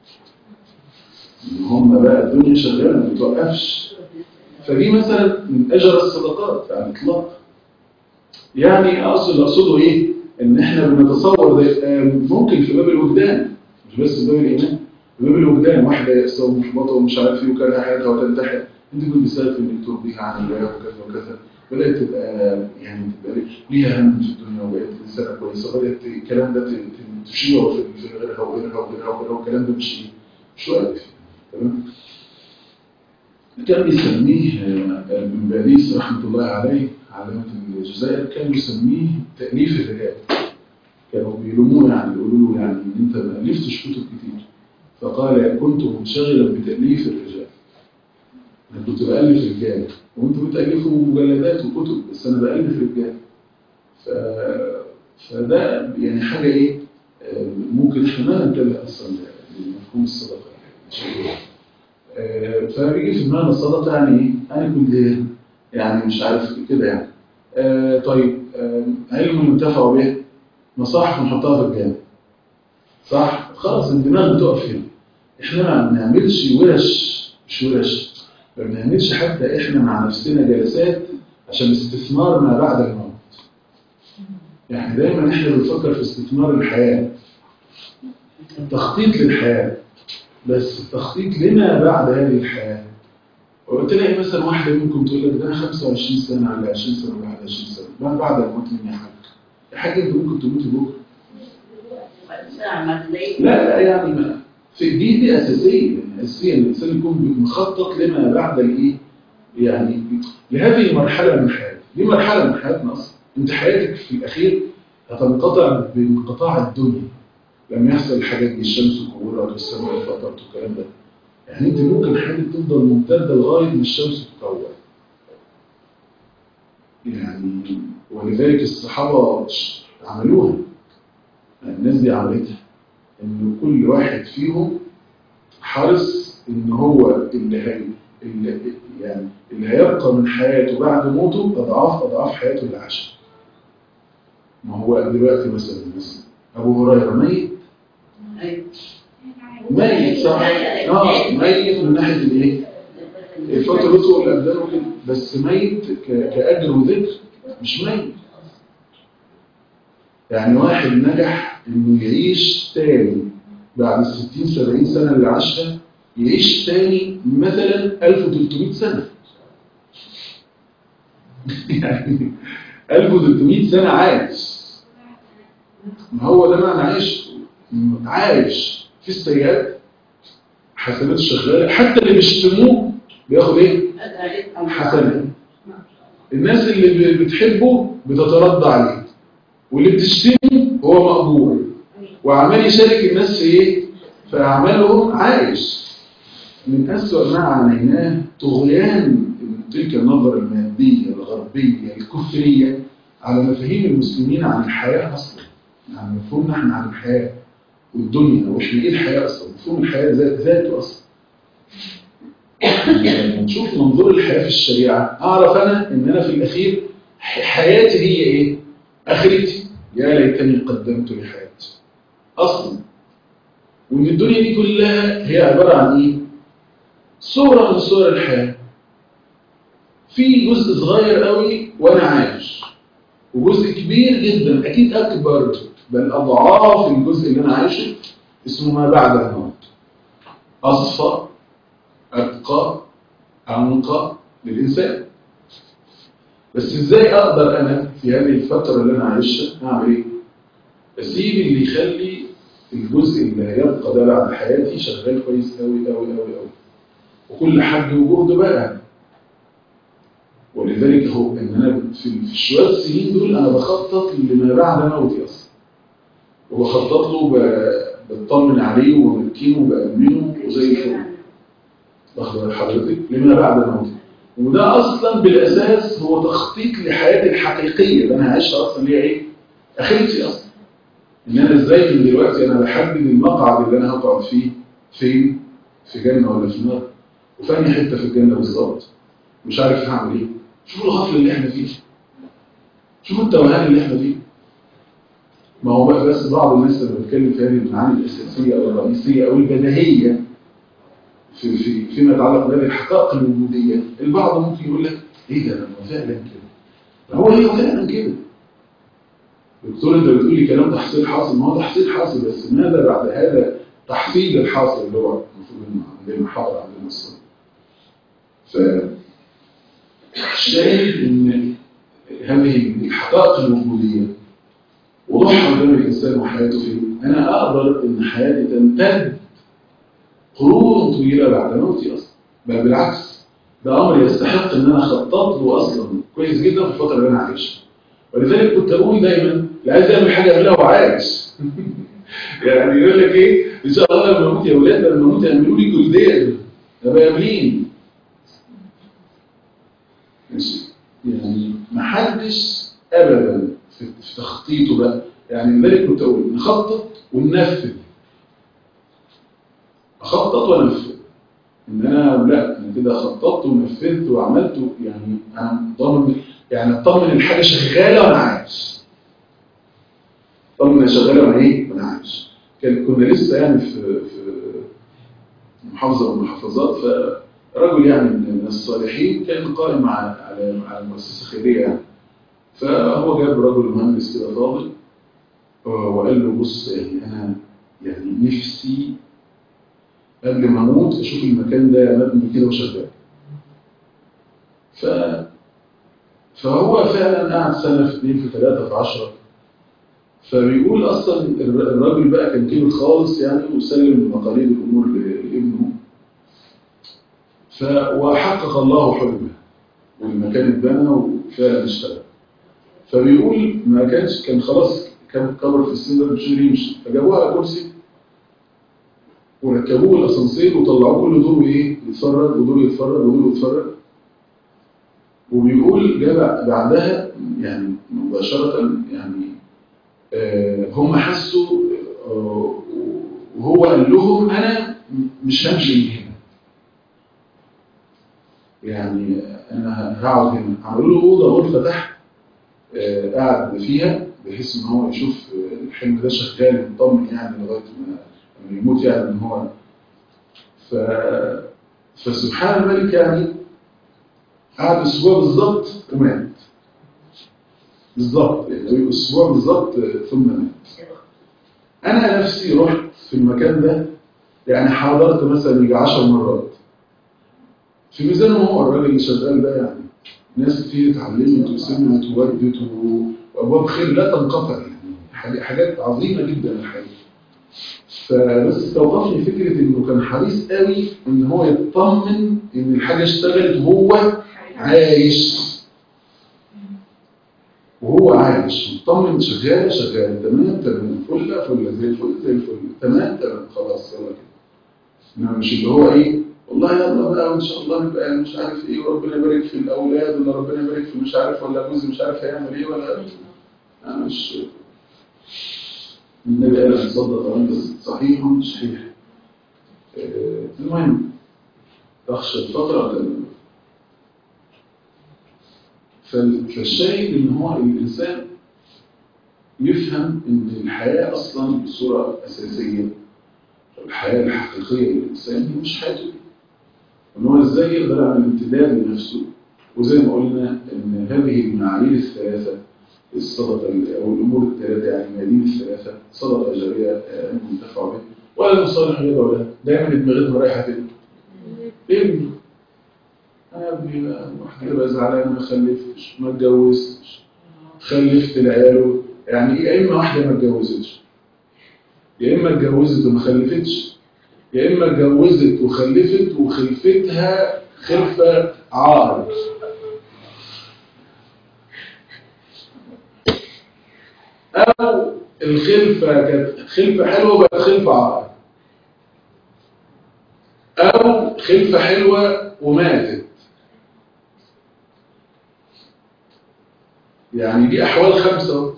ان هم بقى الدنيا شغاله ما بتوقفش فدي مثلا من اجر الصدقات على الاطلاق يعني اقصد اقصده ايه ان احنا بنتصور ده آه، ممكن في باب الوجدان مش بس في باب الايمان في باب الوجدان واحده يأسى ومحبطه ومش عارف ايه وكره حياتها وتنتحر انت كنت سالت انك ترضيها عن الله وكذا وكذا بدات تبقى يعني تبقى ليها هم في الدنيا وبقت انسانه كويسه بدات الكلام ده ت- ت- تشيعه في في غيرها وغيرها وغيرها وغيرها والكلام ده مش ايه مش واقف تمام كان بيسميه آه، آه، ابن باريس رحمه الله عليه علامة الجزائر كان يسميه تأليف الرجال كانوا بيلوموه يعني يقولوا له يعني ان انت ما ألفتش كتب كتير فقال كنت منشغلا بتأليف الرجال انا كنت بألف رجال وانتوا بتألفوا مجلدات وكتب بس انا بألف رجال ف... فده يعني حاجة ايه آه، ممكن احنا ما ننتبه اصلا لمفهوم الصدقة يعني آه، فبيجي في دماغنا الصدقة يعني ايه؟ انا كنت إيه؟ يعني مش عارف كده يعني آه طيب آه علم ينتفع به مصاحف نحطها في الجامع صح خلاص الدماغ بتقف هنا احنا ما بنعملش ورش مش ورش ما بنعملش حتى احنا مع نفسنا جلسات عشان استثمار ما بعد الموت يعني دايما احنا بنفكر في استثمار الحياة تخطيط للحياة بس التخطيط لما بعد هذه الحياة وتلاقي مثلا واحدة منكم تقول لك ده أنا 25 سنة ولا 20 سنة ولا 21 سنة ما بعد الموت من يا حاج يا حاج أنت ممكن تموتي بكرة لا لا يعني ما في دي دي أساسية يعني أساسية إن الإنسان يكون مخطط لما بعد الإيه يعني لهذه المرحلة من حياته دي مرحلة من حياتنا أصلا أنت حياتك في الأخير هتنقطع بانقطاع الدنيا لما يحصل الحاجات دي الشمس كورت والسماء انفطرت والكلام ده يعني انت ممكن حياتك تفضل ممتده لغايه ما الشمس تكور يعني ولذلك الصحابه عملوها الناس دي عملتها ان كل واحد فيهم حرص ان هو اللي هي اللي يعني اللي هيبقى من حياته بعد موته اضعاف اضعاف حياته اللي عاشها ما هو دلوقتي مثلا مثلا ابو هريره ميت ميت صح اه ميت من ناحيه الايه فترته والابدان وكده بس ميت ك- كاجر وذكر مش ميت يعني واحد نجح انه يعيش تاني بعد ال 60 70 سنه اللي عاشها يعيش تاني مثلا 1300 سنه يعني 1300 سنه عايش ما هو ده معنى عايش عايش في السيئات حسنات شغاله حتى اللي بيشتموه بياخد ايه؟ حسنات الناس اللي ب- بتحبه بتترضى عليه واللي بتشتمه هو مقبول وعمال يشارك الناس في ايه؟ في اعمالهم عايش من أسوأ ما عانيناه طغيان تلك النظرة المادية الغربية الكفرية على مفاهيم المسلمين عن الحياة أصلا عن مفهومنا احنا عن الحياة والدنيا واحنا ايه الحياه اصلا مفهوم الحياه ذات ذاته اصلا لما نشوف منظور الحياه في الشريعه اعرف انا ان انا في الاخير ح- حياتي هي ايه اخرتي يا ليتني قدمت لحياتي اصلا وان الدنيا دي كلها هي عباره عن ايه صوره من صور الحياه في جزء صغير قوي وانا عايش وجزء كبير جدا اكيد اكبر بل اضعاف الجزء اللي انا عايشه اسمه ما بعد الموت اصفى اتقى انقى للانسان بس ازاي اقدر انا في هذه الفتره اللي انا عايشها اعمل ايه اسيب اللي يخلي الجزء اللي هيبقى ده بعد حياتي شغال كويس قوي قوي قوي قوي وكل حد وجهده بقى ولذلك هو ان انا في في الشويه السنين دول انا بخطط لما بعد موتي اصلا وبخطط له ب- بطمن عليه وبمكنه وبامنه وزي الفل واخد بال حضرتك لما بعد موتي وده اصلا بالاساس هو تخطيط لحياتي الحقيقيه اللي انا عايشها اصلا اللي هي ايه؟ اخرتي اصلا ان انا ازاي من دلوقتي انا بحدد المقعد اللي انا هقعد فيه فين؟ في جنه ولا في نار؟ وفي أنهي حته في الجنه بالظبط؟ مش عارف هعمل ايه؟ شوفوا الغفله اللي احنا فيه شوفوا التوهان اللي احنا فيه ما هو بقى بس بعض الناس لما بتتكلم في هذه المعاني الاساسيه او الرئيسيه او البديهيه في في فيما يتعلق بهذه الحقائق الوجوديه البعض ممكن يقول لك ايه ده ما فعلا كده هو هي فعلا كده دكتور انت بتقول لي كلام تحصيل حاصل ما هو تحصيل حاصل بس ماذا بعد هذا تحصيل الحاصل اللي هو المفروض انه عندنا حاضر عندنا الصلاه ف الشاهد ان هذه الحقائق الوجوديه وضوحها قدام الانسان وحياته فين انا اقدر ان حياتي تمتد قرون طويله بعد موتي اصلا بل بالعكس ده امر يستحق ان انا اخطط له اصلا كويس جدا في الفتره اللي انا عايشها ولذلك كنت اقول دايما اللي عايز يعمل حاجه يعملها وهو عايش يعني يقول لك ايه ان شاء الله لما اموت يا اولاد لما اموت يعملوا لي جلدان ابقى ياملين ماشي يعني ما حدش ابدا في في تخطيطه بقى يعني لذلك كنت اقول نخطط وننفذ اخطط وانفذ ان انا لا انا كده خططت ونفذت وعملت يعني انا ضامن يعني اطمن الحاجه شغاله وانا عايش اطمن انها شغاله وانا ايه وانا عايش كان كنا لسه يعني في في محافظه من المحافظات فرجل يعني من الصالحين كان قائم على على على مؤسسه خيريه يعني فهو جاب رجل مهندس كده فاضل وقال له بص يعني انا يعني نفسي قبل ما اموت اشوف المكان ده مبني كده وشغال ف فهو فعلا قعد سنه في اثنين في ثلاثه في عشره فبيقول اصلا الر- الراجل بقى كان كبير خالص يعني وسلم مقاليد الامور ل- لابنه ف وحقق الله حلمه والمكان اتبنى وفعلا اشتغل فبيقول ما كانش كان خلاص كان كبر في السن ده مش قادر يمشي فجابوه على كرسي وركبوه الاسانسير وطلعوه كل دور ايه يتفرج ودور يتفرج ودور يتفرج وبيقول جاء بعدها يعني مباشرة يعني آه، هم حسوا آه، وهو قال لهم انا مش همشي من هنا يعني انا هقعد هنا عملوا له اوضه غرفه تحت آه، قعد فيها بحيث ان هو يشوف آه، الحلم ده شغال مطمن يعني لغايه ما ما يموت يعني ان هو ف فسبحان الملك يعني قعد اسبوع بالظبط ومات بالظبط يعني اسبوع بالظبط آه، ثم مات انا نفسي رحت في المكان ده يعني حضرت مثلا يجي 10 مرات في ميزانه هو الراجل اللي شغال ده يعني ناس كتير اتعلمت وسمعت وودت و- وابواب خير لا تنقطع يعني حاجة- حاجات عظيمه جدا الحقيقه فبس استوقفني فكره انه كان حريص قوي ان هو يطمن ان الحاجه اشتغلت وهو عايش وهو عايش مطمن شغال شغال تمام تمام فله فله زي الفل زي الفل تمام تمام خلاص يلا كده انما مش اللي هو ايه والله يلا بقى وان شاء الله نبقى مش عارف ايه وربنا يبارك في الاولاد ولا ربنا يبارك في مش عارف ولا جوزي مش عارف هيعمل ايه ولا انا مش النبي قال ان صدق عن بس صحيح صحيح آه، المهم تخشى الفقر ولا لا؟ فال- فالشاهد ان هو الانسان يفهم ان الحياه اصلا بصوره اساسيه الحياه الحقيقيه للانسان هي مش حياته دي. وان هو ازاي يقدر يعمل امتداد لنفسه وزي ما قلنا ان هذه المعايير الثلاثه الصدقه او الامور الثلاثه يعني الميادين الثلاثه صدقه جاريه آه، منتفع به ولا مصالح يدعو لها دايما دماغتنا رايحه فين؟ ابني انا ابني بقى واحد يبقى زعلان ما خلفتش ما اتجوزتش خلفت العيال يعني يا اما واحده ما اتجوزتش يا اما اتجوزت وما خلفتش يا اما اتجوزت وخلفت وخلفتها خلفه عار او الخلفه كانت خلفه حلوه بقت خلفه عار او خلفه حلوه وماتت يعني دي احوال خمسه اهو.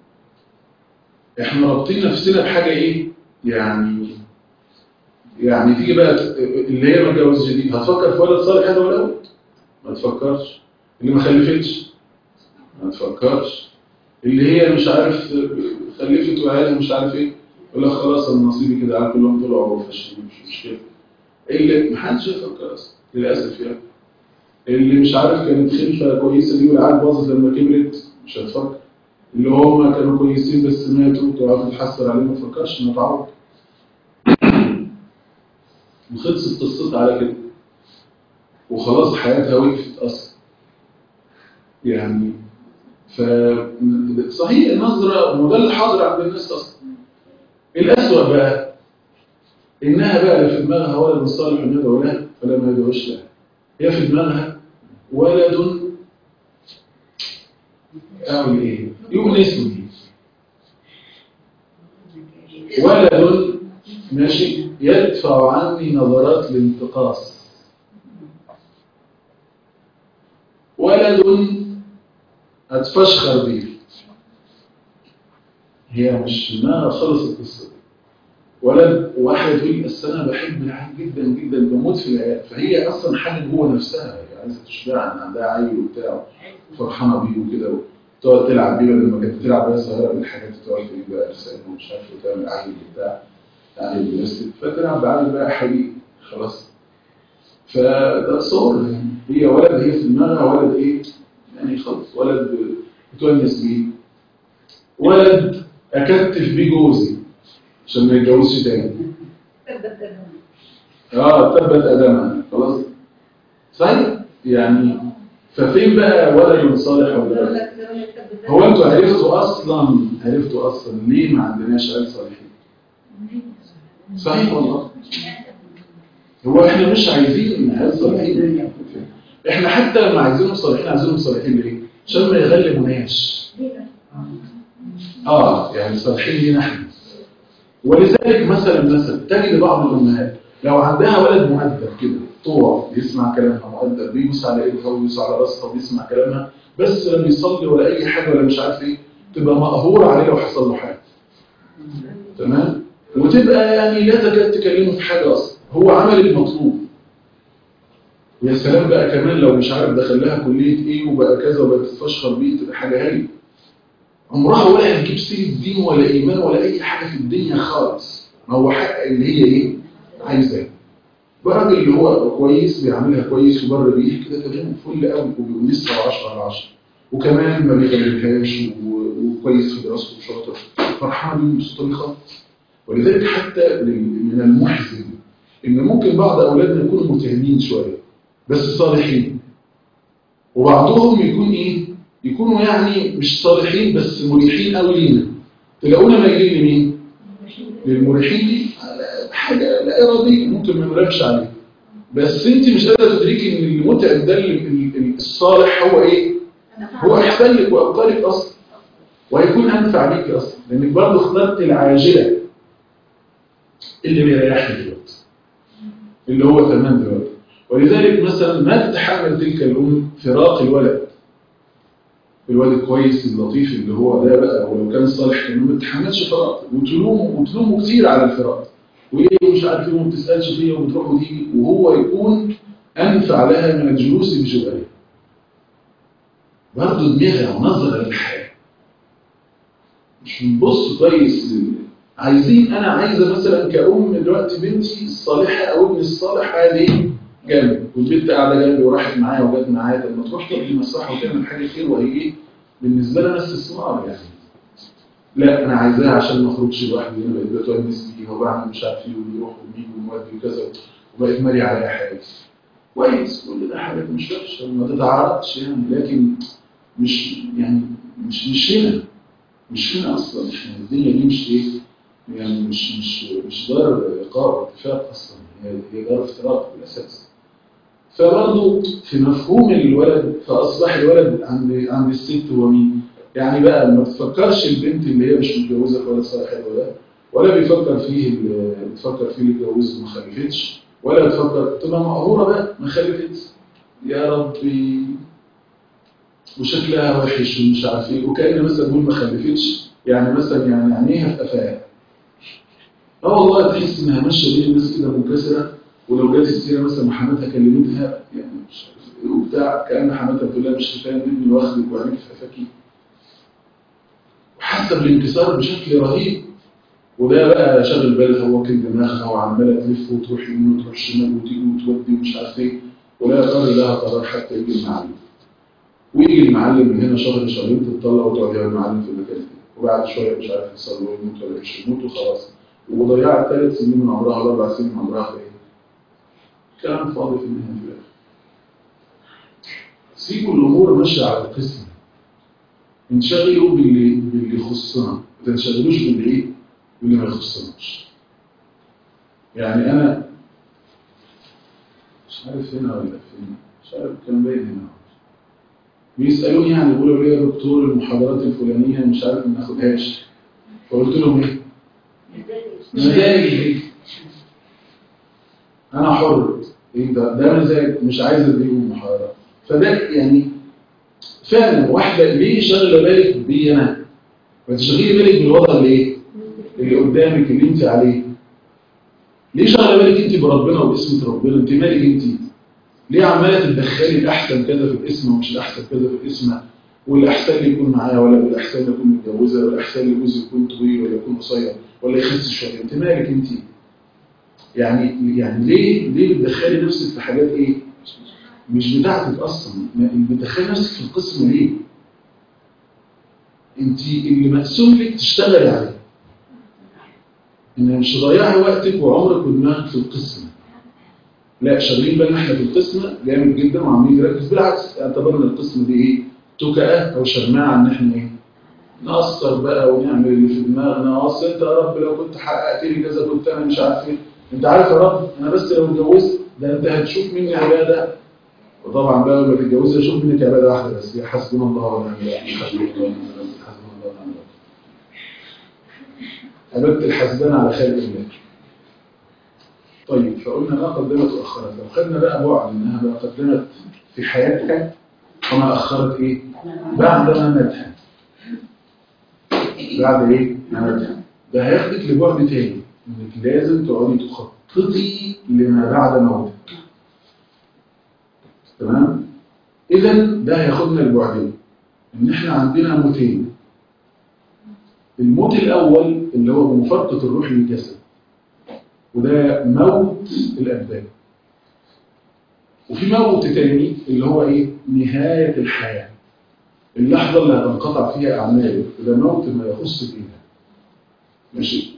احنا رابطين نفسنا بحاجه ايه يعني يعني تيجي بقى ت- اللي هي ما اتجوزتش دي هتفكر في ولد صالح هذا ولا ولد ما تفكرش اللي ما خلفتش ما تفكرش اللي هي مش عارف خلفت وعيالها مش عارف ايه يقول لك خلاص انا نصيبي كده عيال كلهم طلعوا فاشلين مش مشكله اللي محدش يفكر اصلا للاسف يعني اللي مش عارف كانت خلفه كويسه دي والعيال باظت لما كبرت مش هتفكر اللي هم كانوا كويسين بس ماتوا تقعد تتحسر عليهم ما تفكرش انه تعوض وخلصت قصتها على كده وخلاص حياتها وقفت اصلا يعني ف صحيح النظره وده اللي حاضر عند الناس اصلا الاسوأ بقى انها بقى لا في دماغها ولد صالح يدعو لها فلا ما يدعوش لها هي في دماغها ولد اعمل ايه يؤنسني ولد ماشي يدفع عني نظرات الانتقاص ولد هتفشخر بيه هي مش ما خلص القصه دي ولد واحد يقول بس انا بحب العيال جدا جدا بموت في العيال فهي اصلا حاجه جوه نفسها هي عايزه تشبع ان عندها عيل وبتاع فرحانه بيه وكده تقعد تلعب بيه بدل ما كانت بتلعب وهي صغيره بالحاجات تقعد تجيب بقى ارسال ومش عارف وتعمل عيل وبتاع يعني بلاستيك فتلعب بعيل بقى حقيقي خلاص فده تصور يعني هي ولد هي في دماغها ولد ايه يعني خلاص ولد بتونس بيه ولد اكتف بيه جوزي عشان ما يتجوزش تاني اه تبت ادمها خلاص صحيح يعني ففين بقى ولد صالح ولا لا هو انتوا عرفتوا اصلا عرفتوا اصلا ليه ما عندناش عيال صالحين صحيح والله هو احنا مش عايزين عيال صالحين احنا حتى لما عايزينهم صالحين عايزينهم صالحين ليه عشان ما يغلبوناش اه يعني صالحين لينا احنا ولذلك مثلا مثلا تجد بعض الامهات لو عندها ولد مؤدب كده طوع بيسمع كلامها مؤدب بيبص على ايدها ويبص على راسها وبيسمع كلامها بس لما يصلي ولا اي حاجه ولا مش عارف ايه تبقى مقهوره عليه لو حصل له حاجه تمام وتبقى يعني لا تكاد تكلمه في حاجه اصلا هو عمل المطلوب ويا سلام بقى كمان لو مش عارف دخل لها كليه ايه وبقى كذا وبقى تتفشخر بيه تبقى حاجه هايله عمرها ولا هتجيب سيره دين ولا ايمان ولا اي حاجه في الدنيا خالص ما هو حق اللي هي ايه عايزاه الراجل اللي هو كويس بيعملها كويس وبر بيه كده تمام فل قوي وبيونسها 10 على 10 وكمان ما بيغلبهاش و- وكويس في دراسته وشاطر فرحان بيه ومبسوط بيه خالص ولذلك حتى لل- من المحزن ان ممكن بعض اولادنا يكونوا متهمين شويه بس صالحين وبعضهم يكون ايه يكونوا يعني مش صالحين بس مريحين قوي لينا تلاقونا مايلين لمين للمريحين دي على حاجه لا اراديه ممكن ما نراقبش عليها بس انت مش قادره تدركي ان المتعب ده ال- ال- الصالح هو ايه هو احسن لك وابقى لك اصلا وهيكون انفع ليك اصلا لانك برضه اخترت العاجله اللي بيريحني دلوقتي اللي هو تمام دلوقتي ولذلك مثلا ما تتحمل تلك الام فراق الولد الواد الكويس اللطيف اللي هو ده بقى ولو كان صالح كان ما بتحملش فراغ وتلومه وتلومه كتير على الفراغ وايه مش عارف ايه وما بتسالش فيه وبتروح وتيجي وهو يكون انفع لها من الجلوس بجوارها برضه دماغها ونظرة للحياة مش بنبص كويس لل- عايزين انا عايزه مثلا كأم دلوقتي بنتي الصالحه او ابني الصالح قاعد ايه جنبي والبنت قاعده جنبي وراحت معايا وجت معايا طب ما تروح تقضي مصلحه وتعمل حاجه خير وهي ايه بالنسبه لنا استثمار يعني لا انا عايزاها عشان ما اخرجش لوحدي انا بقيت بتونس بيها وبعمل مش عارف ايه وبيروح وبيجي ومودي وكذا وبقيت مالي عليها حاجات كويس كل ده حاجات مش وحشه ما تتعرضش يعني لكن مش يعني مش مش هنا مش هنا اصلا احنا الدنيا دي مش ايه يعني مش مش مش دار ايقاع واتفاق اصلا هي هي دار افتراق بالاساس فبرضه في مفهوم الولد فاصبح الولد عند عند الست هو مين؟ يعني بقى ما تفكرش البنت اللي هي مش متجوزه ولا صاحب ولا ولا بيفكر فيه اللي بتفكر فيه اللي اتجوز وما خلفتش ولا بتفكر تبقى مقهوره بقى ما خلفتش يا ربي وشكلها وحش ومش عارف ايه وكأن مثلا تقول ما خلفتش يعني مثلا يعني عينيها في قفاها اه والله تحس انها ماشيه بين الناس كده منكسره ولو جت السيره مثلا حماتها كلمتها يعني مش عارف ايه وبتاع كان حماتها بتقول لها مش كفايه مني واخدك وعينيك في قفاكي وحاسه بالانكسار بشكل رهيب وده بقى شغل بالها هو كان دماغها وعماله تلف وتروح يمين وتروح شمال وتيجي وتودي ومش عارف ايه ولا قرر لها قرار حتى يجي المعلم ويجي المعلم من هنا شهر شهرين تتطلع وتقعد يا المعلم في المكان ده وبعد شويه مش عارف يحصل له يموت ولا مش يموت وخلاص وضيعت ثلاث سنين من عمرها ولا اربع سنين من عمرها في ايه؟ كلام فاضي في النهايه في الاخر. سيبوا الامور ماشيه على القسم. انشغلوا باللي باللي يخصنا، ما تنشغلوش باللي ايه؟ باللي ما يخصناش. يعني انا مش عارف هنا ولا فين، مش عارف كان باين هنا. بيسالوني يعني بيقولوا لي يا دكتور المحاضرات الفلانيه مش عارف ما ناخدهاش. فقلت لهم ايه؟ مزاجي انا حر ايه ده ده مزاج مش عايز اديهم محاضرات فده يعني فعلا واحده ليه شغله بالك بي انا ما تشغلي بالك بالوضع اللي ايه اللي قدامك اللي انت عليه ليه شغله بالك انت بربنا وباسم ربنا انت مالك انت ليه عماله تتدخلي الاحسن كذا في الاسم ومش الاحسن كذا في الاسم والاحسن اللي يكون معايا ولا الاحسن اللي يكون متجوزه ولا الاحسن اللي جوزي يكون طويل ولا يكون قصير ولا يخس شويه انت مالك انت يعني يعني ليه ليه بتدخلي نفسك في حاجات ايه مش بتاعتك اصلا ما- بتدخلي نفسك في القسم ليه انت اللي مقسوم لك تشتغلي عليه ان مش تضيعي وقتك وعمرك ودماغك في القسم لا شغالين بالنا احنا في القسم جامد جدا وعاملين نركز بالعكس اعتبرنا القسم دي ايه تكأة او شماعه ان احنا ايه نقصر بقى ونعمل اللي في دماغنا اصل انت يا رب لو كنت حققت لي كذا كنت انا مش عارف ايه انت عارف يا رب انا بس لو اتجوزت ده انت هتشوف مني عباده وطبعا بقى لما تتجوزي اشوف منك عباده واحده بس هي حسبنا الله ونعم الوكيل حسبنا الله ونعم الوكيل حسبنا الله ونعم الوكيل عباده الحسبان على خير الله طيب فقلنا ما قدمت واخرت لو خدنا بقى بعد انها بقى قدمت في حياتها وما اخرت ايه بعد ما ماتها بعد ايه ما ماتها ده هياخدك لبعد تاني انك لازم تقعدي تخططي لما بعد موتك تمام اذا ده هياخدنا لبعدين ان احنا عندنا موتين الموت الاول اللي هو بمفارقه الروح للجسد وده موت الابدان وفي موت تاني اللي هو ايه نهايه الحياه اللحظه اللي هتنقطع فيها اعمالك وده موت ما يخص الايمان ماشي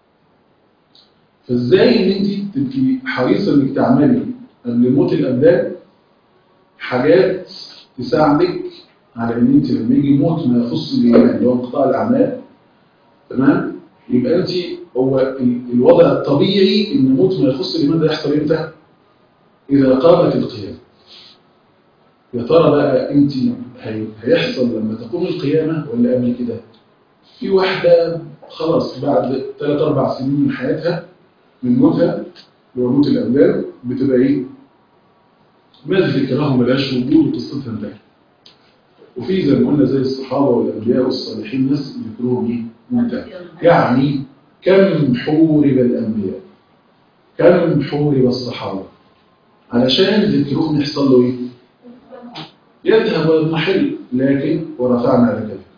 فازاي ان انت تبقي حريصه انك تعملي قبل موت الابدان حاجات تساعدك على ان انت لما يجي موت ما يخص الايمان اللي هو انقطاع الاعمال تمام يبقى انت هو ال- الوضع الطبيعي ان موت ما يخص الايمان ده يحصل امتى؟ اذا قامت القيامه يا ترى بقى انت هي- هيحصل لما تقوم القيامه ولا قبل كده؟ في واحده خلاص بعد ثلاث اربع سنين من حياتها من موتها اللي هو موت الاولاد بتبقى ايه؟ مات ذكرهم ملهاش وجود وقصتها انتهت وفي زي ما قلنا زي الصحابة والأنبياء والصالحين ناس ذكرهم إيه؟ منتهى يعني كم حورب الأنبياء كم حورب الصحابة علشان ذكرهم يحصل له إيه؟ يذهب ويضمحل لكن ورفعنا لك ذكرك.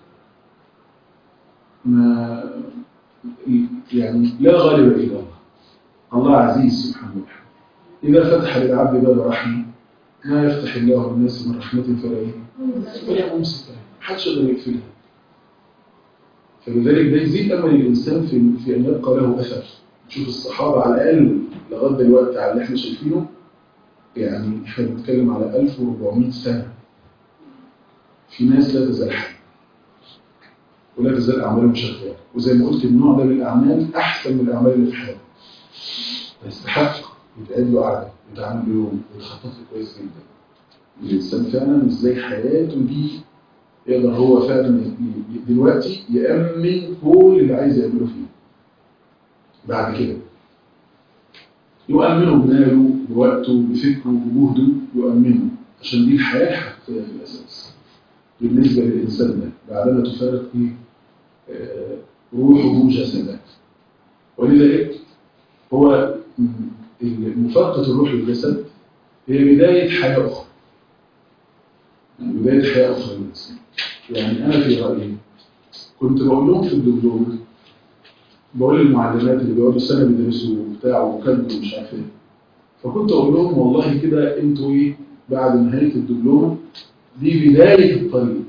ما يعني لا غالب إلا الله الله عزيز سبحانه وتعالى إذا فتح للعبد باب رحمه ما يفتح الله للناس من رحمة فلا إيه؟ فلا ممسك لها محدش يقدر يقفلها فلذلك ده يزيد أمل الإنسان في في أن يبقى له أثر شوف الصحابة على الأقل لغاية دلوقتي على اللي احنا شايفينه يعني احنا بنتكلم على 1400 سنة في ناس لا تزال حي ولا تزال أعمالهم شغالة وزي ما قلت النوع ده من الأعمال أحسن من الأعمال اللي في حياته يستحق يتقال له قعدة يتعامل له يوم ويتخطط له كويس جدا الإنسان فعلا إزاي حياته دي يقدر هو فعلا ي- ي- دلوقتي يأمن كل اللي عايز يعمله فيه بعد كده يؤمنه بماله بوقته بفكره بجهده يؤمنه عشان دي الحياة الحقيقية في الأساس بالنسبة للإنسان ده بعدما تفارق إيه آه، روحه جسده ولذلك هو م- مفارقة الروح للجسد هي بداية حياة أخرى يعني بداية حياة أخرى للإنسان يعني أنا في رأيي كنت بقول لهم في الدبلوم بقول للمعلمات اللي بيقعدوا سنة بيدرسوا وبتاع وكلب ومش عارف ايه فكنت أقول لهم والله كده أنتوا إيه بعد نهاية الدبلوم دي بداية الطريق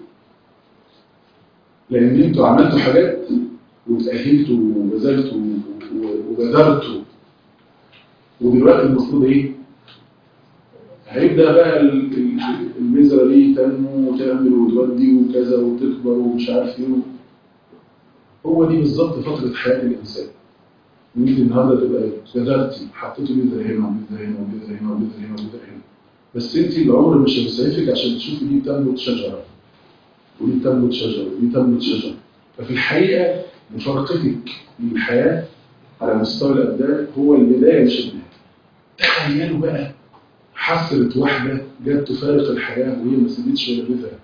لأن أنتوا عملتوا حاجات وتأهلتوا وبذلتوا و- وبذرتوا ودلوقتي المفروض إيه هيبدأ بقى ال- ال- البذرة دي تنمو وتعمل وتودي وكذا وتكبر ومش عارف ايه هو دي بالظبط فترة حياة الإنسان إن أنت النهارده تبقى بذرتي حطيتي بذرة هنا وبذرة هنا وبذرة هنا وبذرة هنا وبذرة هنا بس أنت العمر مش هيسعفك عشان تشوفي دي بتنبت شجرة ودي بتنبت شجرة ودي بتنبت شجرة ففي الحقيقة مفارقتك للحياة على مستوى الأبدان هو البداية مش النهاية تخيلوا بقى حصلت واحدة جت تفارق الحياة وهي ما سابتش ولا بذرة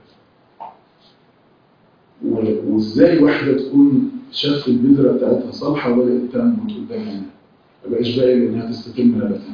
و- وازاي واحدة تكون شافت البذرة بتاعتها صالحة وبدأت تنبت قدامها ما بقاش باقي انها تستتم نباتها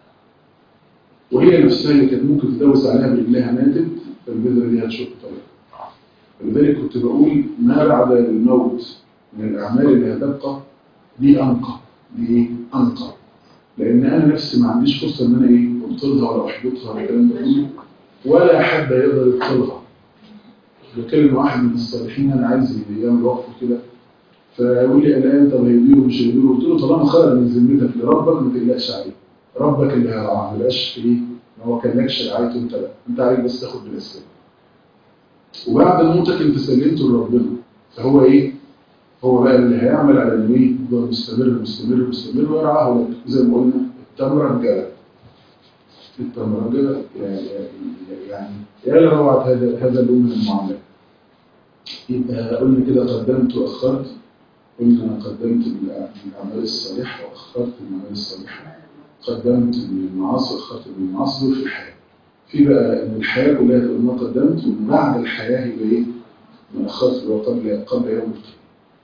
وهي نفسها اللي كانت ممكن تدوس عليها برجلها ماتت فالبذرة دي هتشق طريقها ولذلك كنت بقول ما بعد الموت من الأعمال اللي هتبقى دي أنقى دي إيه؟ أنقى لأن أنا نفسي ما عنديش فرصة إن أنا إيه أبطلها ولا أحبطها ولا الكلام ده كله ولا حد يقدر يبطلها بكلم واحد من الصالحين أنا عايز يعمل وقفه كده فيقول لي الآن طب هيديره مش هيديره قلت له طالما خرج من ذمتك لربك ما تقلقش عليه ربك اللي هيرعاه ما يبقاش في إيه ما هو كانكش رعايته أنت لا أنت عليك بس تاخد بالأسباب وبعد موتك أنت سلمته لربنا فهو إيه هو بقى اللي هيعمل على انه ايه يفضل مستمر مستمر مستمر ويرعاه لك زي ما قلنا التمره الجلد التمره الجلد يعني يعني يا لروعه هذا هذا اللون من المعاملات يبقى قلنا كده قدمت واخرت قلنا قدمت الاعمال الصالحه واخرت الاعمال الصالحه قدمت من المعاصي واخرت من المعاصي دول في الحياه في بقى ان الحياه كلها تبقى ما قدمت ومن بعد الحياه يبقى ايه ما اخرت اللي هو قبل قبل يوم القيامه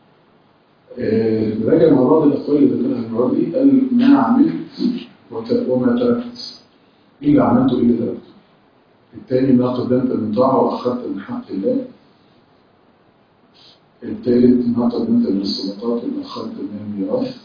نراجع مع بعض الأقوال اللي ذكرها المرة دي قال ما عملت وت- وما تركت إيه اللي عملته إيه اللي تركته الثاني ما قدمت من طاعة وأخرت من حق الله الثالث ما قدمت من الصدقات وأخرت من الميراث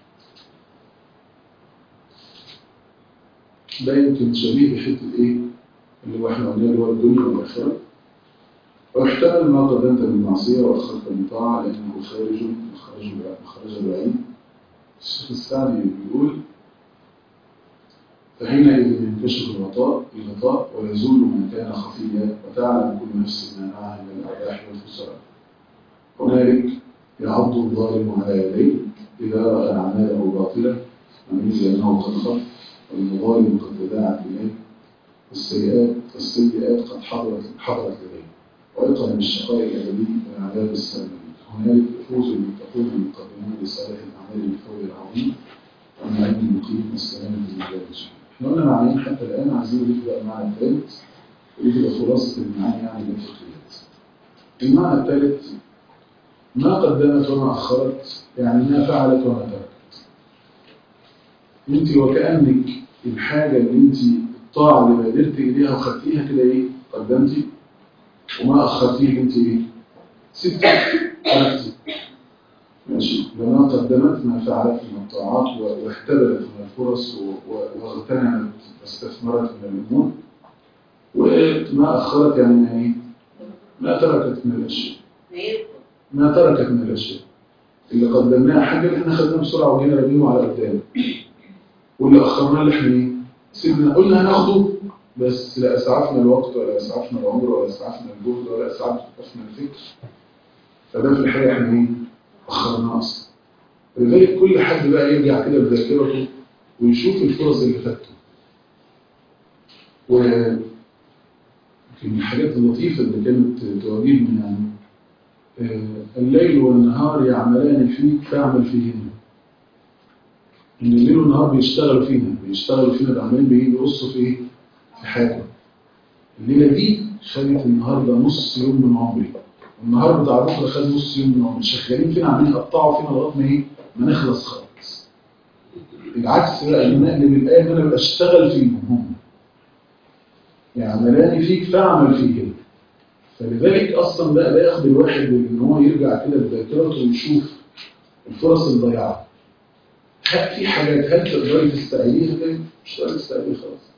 ده يمكن شبيه بحتة إيه اللي هو إحنا قلنا اللي هو الدنيا والآخرة واحتمل ما قدمت من معصية وأخرت من طاعة لأنه خارج مخرج مخرج بعيد الشيخ السعدي بيقول فحينئذ ينكشف الغطاء الغطاء ويزول ما كان خفيا وتعلم كل نفس ما معها من الأرباح والخسران هنالك يعض الظالم على يديه إذا رأى أعماله باطلة وميز أنه قد خف والمظالم قد تداعت إليه والسيئات والسيئات قد حضرت حضرت إليه وأيقن بالشقاء الأبدي والعذاب السابق هنالك يفوز المتقون المقدمون لصالح الأعمال بالفوز العظيم والنعيم المقيم والسلام في المجال احنا قلنا معنيين حتى الآن عايزين نضيف بقى معنى ثالث ودي تبقى خلاصة المعاني يعني من الفقهيات المعنى الثالث ما قدمت وما أخرت يعني ما فعلت وما تركت انت وكأنك الحاجة اللي انت الطاعة اللي بادرت إليها وخدتيها كده ايه قدمتي وما أخرتيه انت ايه ستة تركتي ماشي وما قدمت ما فعلت من الطاعات و- واحتبلت من الفرص و- و- واغتنمت واستثمرت من الأمور وما أخرت يعني ما ايه ما تركت من الأشياء غير ما تركت من الأشياء اللي قدمناها حاجة اللي احنا خدناها بسرعة وجينا رامينه على قدام واللي أخرناه اللي احنا ايه سيبنا قلنا هناخده بس لا أسعفنا الوقت ولا أسعفنا العمر ولا أسعفنا الجهد ولا أسعفنا الفكر فده في الحقيقة احنا ايه أخرناه أصلا لذلك كل حد بقى يرجع كده بذاكرته ويشوف الفرص اللي فاتته و يمكن من الحاجات اللطيفة اللي كانت تواجهني يعني آه، الليل والنهار يعملان فيك فاعمل فيهن ان الليل والنهار بيشتغلوا فينا بيشتغلوا فينا بعملين بيقصوا في ايه في حاجه الليله دي خدت النهارده نص يوم من عمري النهار بتاع بكره خد نص يوم من عمري شغالين فينا عاملين يقطعوا فينا لغايه ما ايه ما نخلص خالص العكس بقى ان نقلب الايه ان انا ابقى اشتغل فيهم هم يعملان فيك فاعمل فيهم فلذلك اصلا بقى ده ياخد الواحد ان هو يرجع كده بذاكرته ويشوف الفرص الضياعه ه- في حاجات هل تقدري تستعيديها تاني؟ مش تقدري تستعيديها خلاص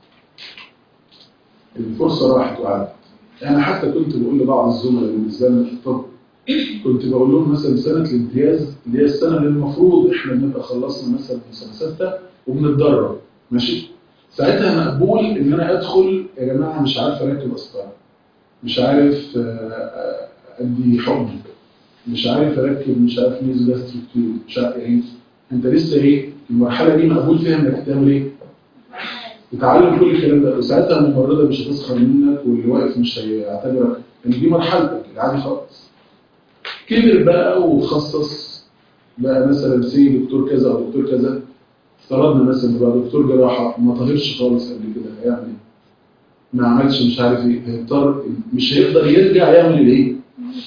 الفرصه راحت وعدت انا حتى كنت بقول لبعض الزملاء بالنسبه لنا في الطب كنت بقول لهم مثلا سنه الامتياز اللي هي السنه اللي المفروض احنا بنبقى خلصنا مثلا في سنه سته وبنتدرب ماشي ساعتها مقبول ان انا ادخل يا جماعه مش عارف اركب اسطوانه مش عارف آه، آه، ادي حقن مش عارف اركب مش عارف ميز جاستريك تيوب مش عارف يعني انت لسه ايه المرحله دي مقبول فيها انك تعمل ايه تتعلم كل الكلام ده وساعتها الممرضه مش هتسخر منك واللي واقف مش هيعتبرك ان دي مرحلتك العادي خالص كبر بقى وتخصص بقى مثلا سي دكتور كذا او دكتور كذا افترضنا مثلا بقى دكتور جراحه ما طهرش خالص قبل كده هيعمل ايه؟ ما عملش مش عارف ايه هيضطر مش هيقدر يرجع يعمل الايه؟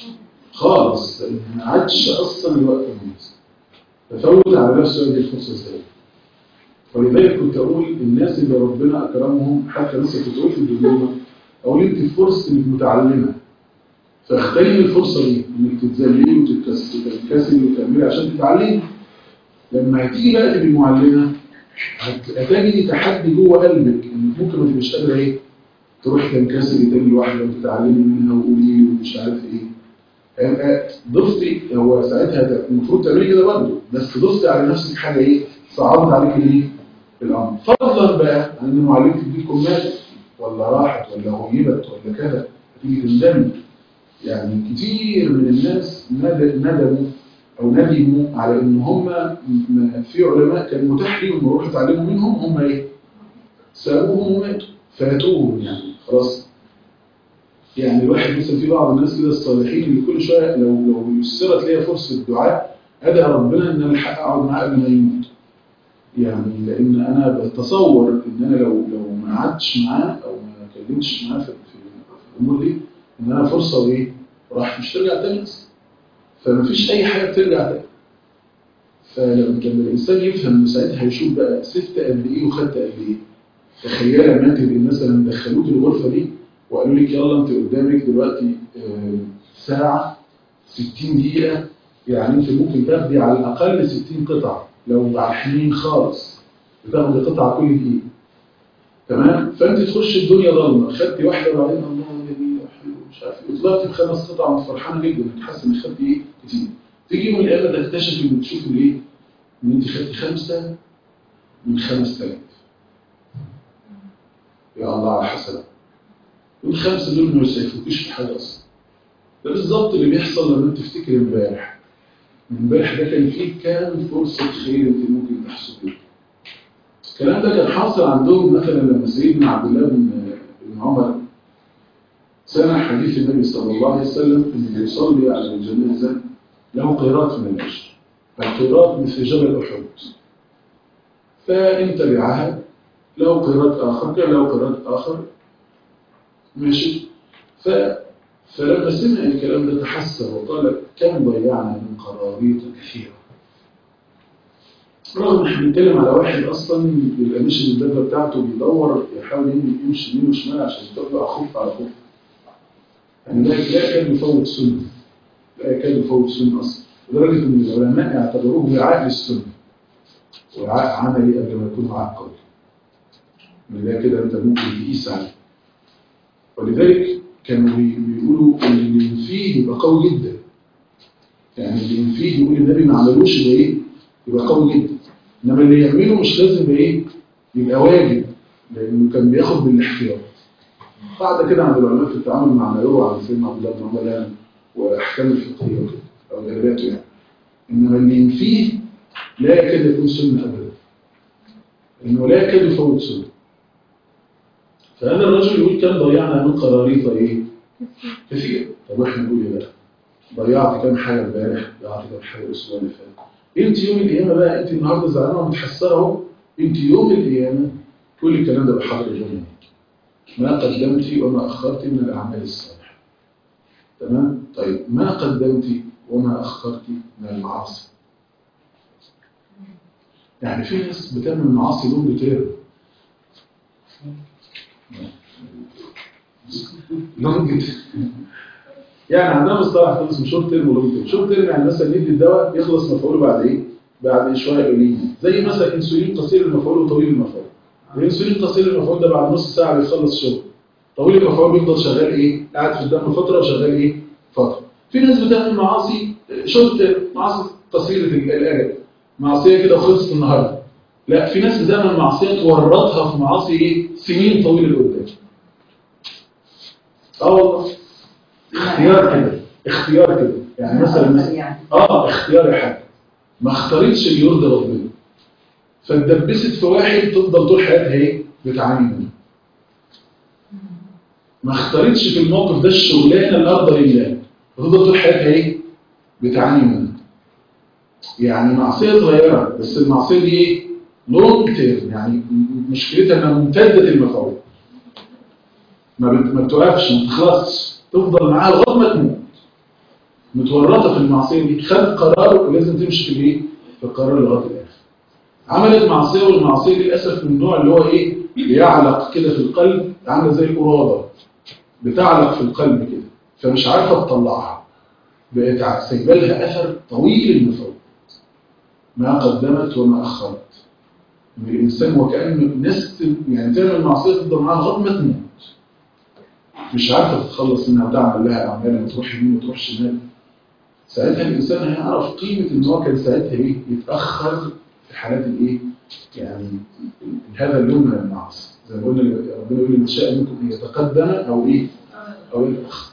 خالص لأن ما عادش اصلا الوقت المناسب ففوت على نفسه هذه الفرصه ازاي؟ ولذلك كنت اقول الناس اللي ربنا اكرمهم حتى لسه كنت اقول في الدبلومه اقول انت في فرصه انك متعلمه فاغتنمي الفرصه دي انك تتذللي وتتكسلي وتعملي عشان تتعلمي لما هتيجي بقى تبقي معلمه هت- هتجدي تحدي جوه قلبك انك ممكن ما تبقاش قادره ايه تروح تنكسري تاني لوحدك وتتعلمي منها وقولي لي ومش عارف ايه هيبقى ضفتي هو ساعتها هت- المفروض تعملي كده برضه بس ضفتي على نفسك حاجه ايه صعبت عليك الايه الامر فضلا بقى عن ان معلمتك دي تكون ماتت ولا راحت ولا غيبت ولا كذا هتيجي تندمي يعني كتير من الناس ند- ندموا او ندموا على ان هم م- في علماء كان متاح ليهم يروحوا يتعلموا منهم هم ايه؟ سابوهم وماتوا فاتوهم يعني خلاص يعني الواحد مثلا في بعض الناس كده الصالحين اللي كل شويه لو لو يسرت ليا فرصه دعاء ادعي ربنا ان انا الحق اقعد معاه قبل ما يموت يعني لان انا بتصور ان انا لو لو ما قعدتش معاه او ما اتكلمتش معاه في في في الامور دي ان انا فرصه وايه راح مش ترجع تاني اصلا فمفيش اي حاجه بترجع تاني فلما لما الانسان يفهم انه ساعتها هيشوف بقى سبت قد ايه وخدت قد ايه تخيل لما تبقي مثلا دخلوك الغرفه دي وقالوا لك يلا انت قدامك دلوقتي آه، ساعه 60 دقيقه يعني انت ممكن تاخدي على الاقل 60 قطعه لو على الحنين خالص بتاخدي قطعه كل دقيقه تمام فانت تخش الدنيا ضلمه خدتي واحده وبعدين الله جميله وحلوه مش عارف ايه وطلعتي بخمس قطع وانت فرحانه جدا انك حاسه انك خدتي ايه كتير تيجي يوم القيامه تكتشف انك تشوفي الايه ان انت خدتي خمسه من 5000 يا الله على حسب والخمسه دول ما يسعفوكيش في حاجه اصلا ده بالظبط اللي بيحصل لما انت تفتكر امبارح امبارح ده كان فيه كام فرصه خير انت ممكن تحصليها الكلام ده كان حاصل عندهم مثلا لما سيدنا عبد الله بن بن عمر سمع حديث النبي صلى الله عليه وسلم ان اللي يصلي على الجنازه له قيراط من الاجر القيراط مثل جبل احد فان تبعها له قيراط اخر كان له قيراط اخر ماشي ف فلما سمع الكلام ده تحسر وقال كم ضيعنا من قراريط كثيرة رغم ان احنا بنتكلم على واحد اصلا بيبقى ماشي بالدبه بتاعته بيدور يحاول يم- يمشي يمين وشمال عشان تطلع خوف على خوف يعني لا لا يكاد يفوت سنه لا يكاد يفوت سنه اصلا لدرجه ان العلماء اعتبروه وعاء للسنه وعاء عملي قبل ما يكون وعاء قولي من ده كده انت ممكن تقيس عليه ولذلك كانوا بي- بيقولوا ان اللي ينفيه يبقى قوي جدا يعني اللي ينفيه يقول النبي ما عملوش يبقى ايه يبقى قوي جدا انما اللي يعمله مش لازم يبقى ايه يبقى واجب لانه كان بياخد بالاحتياط بعد كده عند العلماء في التعامل مع ما يروى عن سيدنا عبد الله بن عمر يعني واحكام الفقهيه وكده او الادبات يعني انما اللي ينفيه لا يكاد يكون سنه ابدا انه لا يكاد يفوت سنه فهذا الرجل يقول كم ضيعنا من قراريط ايه كثير طب واحنا نقول ايه بقى ضيعت كام حاجه امبارح ضيعت كام حاجه الاسبوع اللي فات انت يوم القيامه بقى انت النهارده زعلانه ومتحسره اهو انت يوم القيامه كل الكلام ده بحضر الجنه ما قدمت وما اخرت من الاعمال الصالحه تمام طيب ما قدمت وما اخرت من المعاصي يعني في ناس بتعمل معاصي لونج تيرم لونج تيرم يعني عندنا مصطلح كده اسمه شورت تيرم ولونج تيرم شورت تيرم يعني مثلا ندي الدواء يخلص مفعوله بعد ايه بعد شويه قليل زي مثلا انسولين قصير المفعول وطويل المفعول الانسولين قصير المفعول ده بعد نص ساعه بيخلص شغل طويل المفعول بيفضل شغال ايه قاعد في الدم فتره وشغال ايه فتره في ناس بتعمل معاصي شورت تيرم معاصي قصيره الاجل معصيه كده وخلصت النهارده لا في ناس بتعمل معصيه تورطها في معاصي ايه سنين طويله لقدام اه والله اختيار كده اختيار كده يعني مثلا مثلا يعني اه اختيار يا حاج ما اختارتش اللي يرضي ربنا فاتدبست في واحد تفضل طول حياتها ايه بتعاني منه ما اختارتش في الموقف ده الشغلانه اللي ارضى لله فتفضل طول حياتها ايه بتعاني منه يعني معصيه صغيره بس المعصيه دي ايه لونج تيرم يعني م- مشكلتها انها ممتده المفعول ما بت- ما بتوقفش ما بتخلصش تفضل معاها لغايه ما تموت متورطه في المعصيه دي خد قرار ولازم تمشي في الايه في القرار لغايه الاخر عملت معصيه والمعصيه دي للاسف من النوع اللي هو ايه بيعلق كده في القلب عامله زي القراده بتعلق في القلب كده فمش عارفه تطلعها بقت ع- سايبه لها اثر طويل المفعول ما قدمت وما اخرت إن الانسان وكانه الناس ت- يعني تعمل معصيه تفضل معاها لغايه ما تموت مش عارفه تتخلص منها وتعمل لها اعمال وتروح يمين وتروح شمال ساعتها الانسان هيعرف قيمه ان هو كان ساعتها ايه يتاخر في حالات الايه يعني هذا اللون من المعاصي زي ما قلنا ربنا يقول ان شاء منكم ان يتقدم او ايه او يتاخر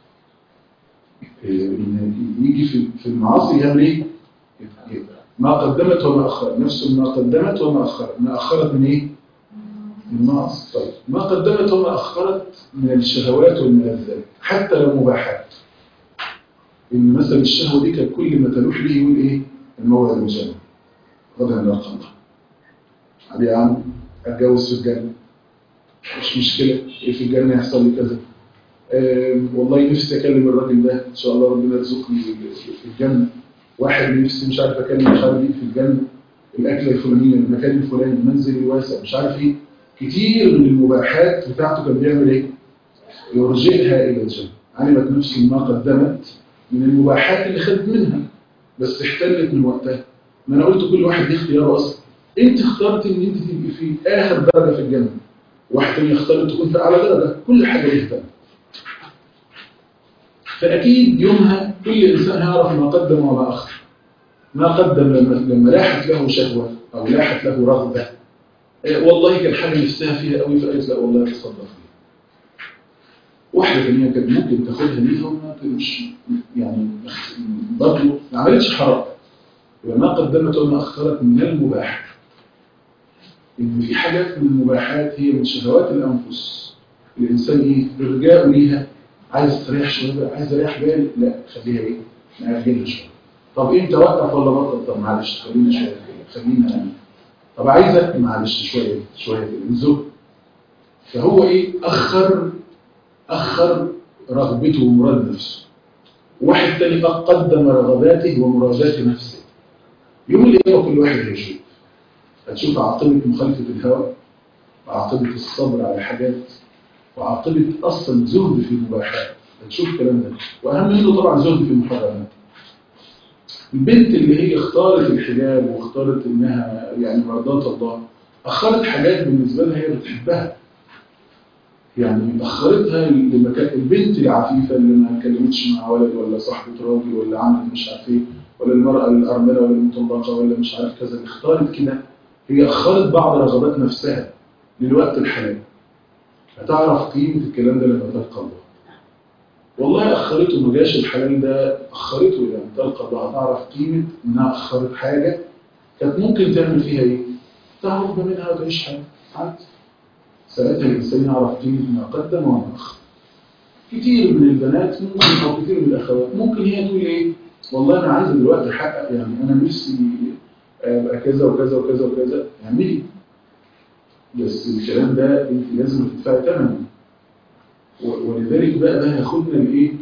إيه، إن يجي في في المعاصي يعمل ايه يت- ما قدمت وما اخرت نفس ما قدمت وما اخرت ما اخرت من ايه من المعاصي طيب ما قدمت وما اخرت من الشهوات والملذات حتى لو مباحات ان مثلا الشهوه دي كانت كل ما تلوح ليه يقول ايه الموعد المجنن غدا نلقى الله عادي يا عم اتجوز في الجنه مش مشكله ايه في الجنه يحصل لي كذا آم، والله نفسي اكلم الراجل ده ان شاء الله ربنا يرزقني في الجنه واحد نفسي مش عارف اكلم مش عارف ايه في الجنه الاكله الفلانيه المكان الفلاني المنزل الواسع مش عارف ايه كتير من المباحات بتاعته كان بيعمل ايه يرجئها الى الجنه علمت نفس ما قدمت من المباحات اللي خدت منها بس احتلت من وقتها ما انا قلت كل واحد ليه اختياره اصلا انت اخترت ان انت تبقي في اخر درجه في الجنه واحد تاني يختار تكون في اعلى درجه كل حاجه ليها تاني فاكيد يومها كل انسان هيعرف ما قدم وما اخر ما قدم لما لما لاحت له شهوه او لاحت له رغبه إيه والله كان حاجه نفسها فيها قوي فقالت لا والله تصدق فيها واحده ثانيه كانت ممكن تاخدها ليها وما مش يعني برضه ما عملتش حرام يبقى ما قدمت وما اخرت من المباح ان في حاجات من المباحات هي من شهوات الانفس الانسان ايه ارجاء ليها عايز استريح شويه بقى، عايز اريح بالي لا خليها ايه ناجلها شويه طب انت وقف ولا بطل طب معلش خلينا شويه كده خلينا يعني. طب عايزك معلش شويه شويه كده نزق فهو ايه اخر أخر رغبته ومراد نفسه واحد تاني قدم رغباته ومرادات نفسه يوم القيامة كل واحد هيشوف هتشوف عاقبة مخالفة الهوى وعاقبة الصبر على حاجات وعاقبة أصلا زهد في المباحات هتشوف الكلام ده وأهم منه طبعا زهد في المحرمات البنت اللي هي اختارت الحجاب واختارت انها يعني مرضات الله اخرت حاجات بالنسبه لها هي بتحبها يعني اخرتها لمكان البنت العفيفه اللي ما اتكلمتش مع ولد ولا صاحبه راجل ولا عملت مش عارف ايه ولا المراه الارمله ولا المطلقه ولا مش عارف كذا اللي اختارت كده هي اخرت بعض رغبات نفسها للوقت الحالي هتعرف قيمه الكلام ده لما تلقى الله والله أخرته ما جاش الحلال ده أخرته يعني تلقى الله تعرف قيمة إنها أخرت حاجة كانت ممكن تعمل فيها إيه؟ تعرف منها وتعيش حياة عادي ساعتها الإنسان يعرف قيمة ما قدم وما أخر كتير من البنات ممكن أو كتير من الأخوات ممكن هي تقول إيه؟ والله أنا عايزة دلوقتي أحقق يعني أنا نفسي أبقى كذا وكذا وكذا وكذا اعملي بس الكلام ده أنت لازم تدفعي ثمنه ولذلك بقى ده هياخدنا لايه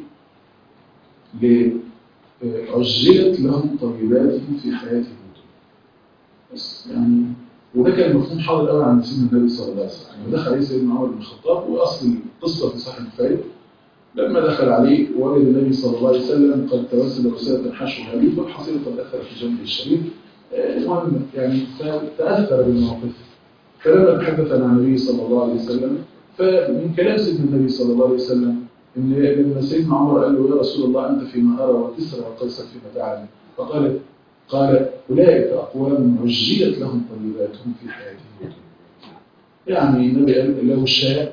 عجلت لهم طيباتهم في حياتهم بس يعني وده كان مفهوم حاضر قوي عند سيدنا النبي صلى الله عليه وسلم يعني دخل عليه سيدنا عمر بن الخطاب واصل القصه في صحيح البخاري لما دخل عليه وجد النبي صلى الله عليه وسلم قد توسل رسالة حشو هذه والحصيلة قد أثر في جنبه الشريف المهم يعني فتأثر بالموقف فلما تحدث عن النبي صلى الله عليه وسلم فمن كلام سيدنا النبي صلى الله عليه وسلم ان لما سيدنا عمر قال له يا رسول الله انت فيما ارى وتسرى وقيصر فيما تعلم فقال قال اولئك اقوام عجلت لهم طيباتهم في حياتهم يعني النبي قال لو شاء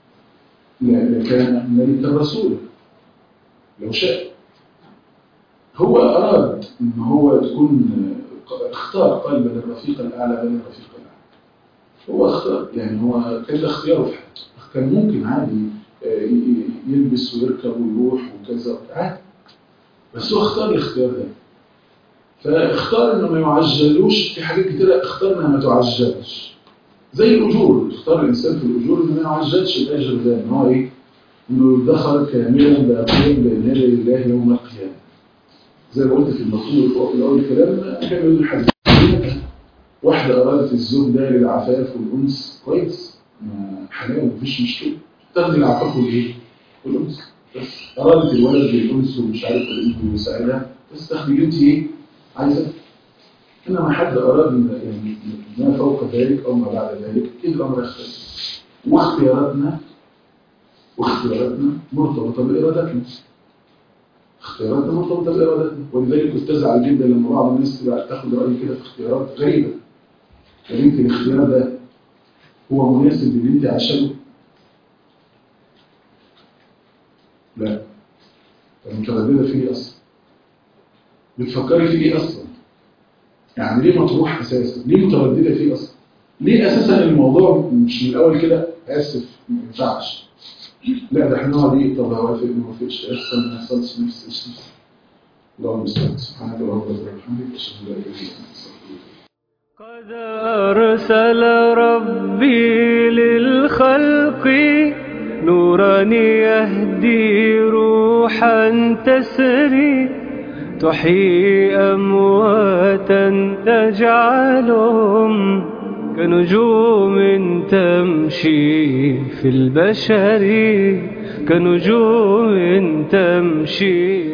لكان ملكا رسولا لو شاء هو اراد ان هو تكون اختار قلب الرفيق الاعلى بين الرفيق الاعلى هو اختار يعني هو كان ده اختياره في حياته كان ممكن عادي يلبس ويركب ويروح وكذا عادي بس هو اختار الاختيار ده فاختار انه ما يعجلوش في حاجات كتيره اختار انها ما تعجلش زي الاجور اختار الانسان في الاجور انه ما يعجلش الاجر ده ان هو ايه انه يدخر كاملا باقيا بين يدي الله يوم القيامه زي ما قلت في المطلوب فوق في اول الكلام كان يقول الحديث واحدة أرادت الزوج ده للعفاف والأنس كويس حلال مفيش مشكلة تاخدي العفاف والإيه؟ والأنس بس أرادت الولد للأنس ومش عارف الإنت ويساعدها بس تاخدي أنت إيه؟ عايزة إنما حد أراد يعني ما فوق ذلك أو ما بعد ذلك كده الأمر يختلف واختياراتنا واختياراتنا مرتبطة بإرادتنا اختياراتنا مرتبطة بإرادتنا ولذلك كنت أزعل جدا لما بعض الناس تبقى تاخد رأيي كده في اختيارات غريبة يعني يمكن الاختيار ده هو مناسب للي انت عشانه لا مترددة في ايه اصلا بتفكري في ايه اصلا يعني ليه مطروح اساسا ليه مترددة فيه اصلا ليه اساسا الموضوع مش من الاول كده اسف ما ينفعش لا ده احنا نقعد ايه طب هوافق ما وافقش احسن ما يحصلش نفس الشيء اللهم صل سبحانك اللهم وبحمدك اشهد ان لا اله الا انت استغفرك قد أرسل ربي للخلق نورا يهدي روحا تسري تحيي أمواتا تجعلهم كنجوم تمشي في البشر كنجوم تمشي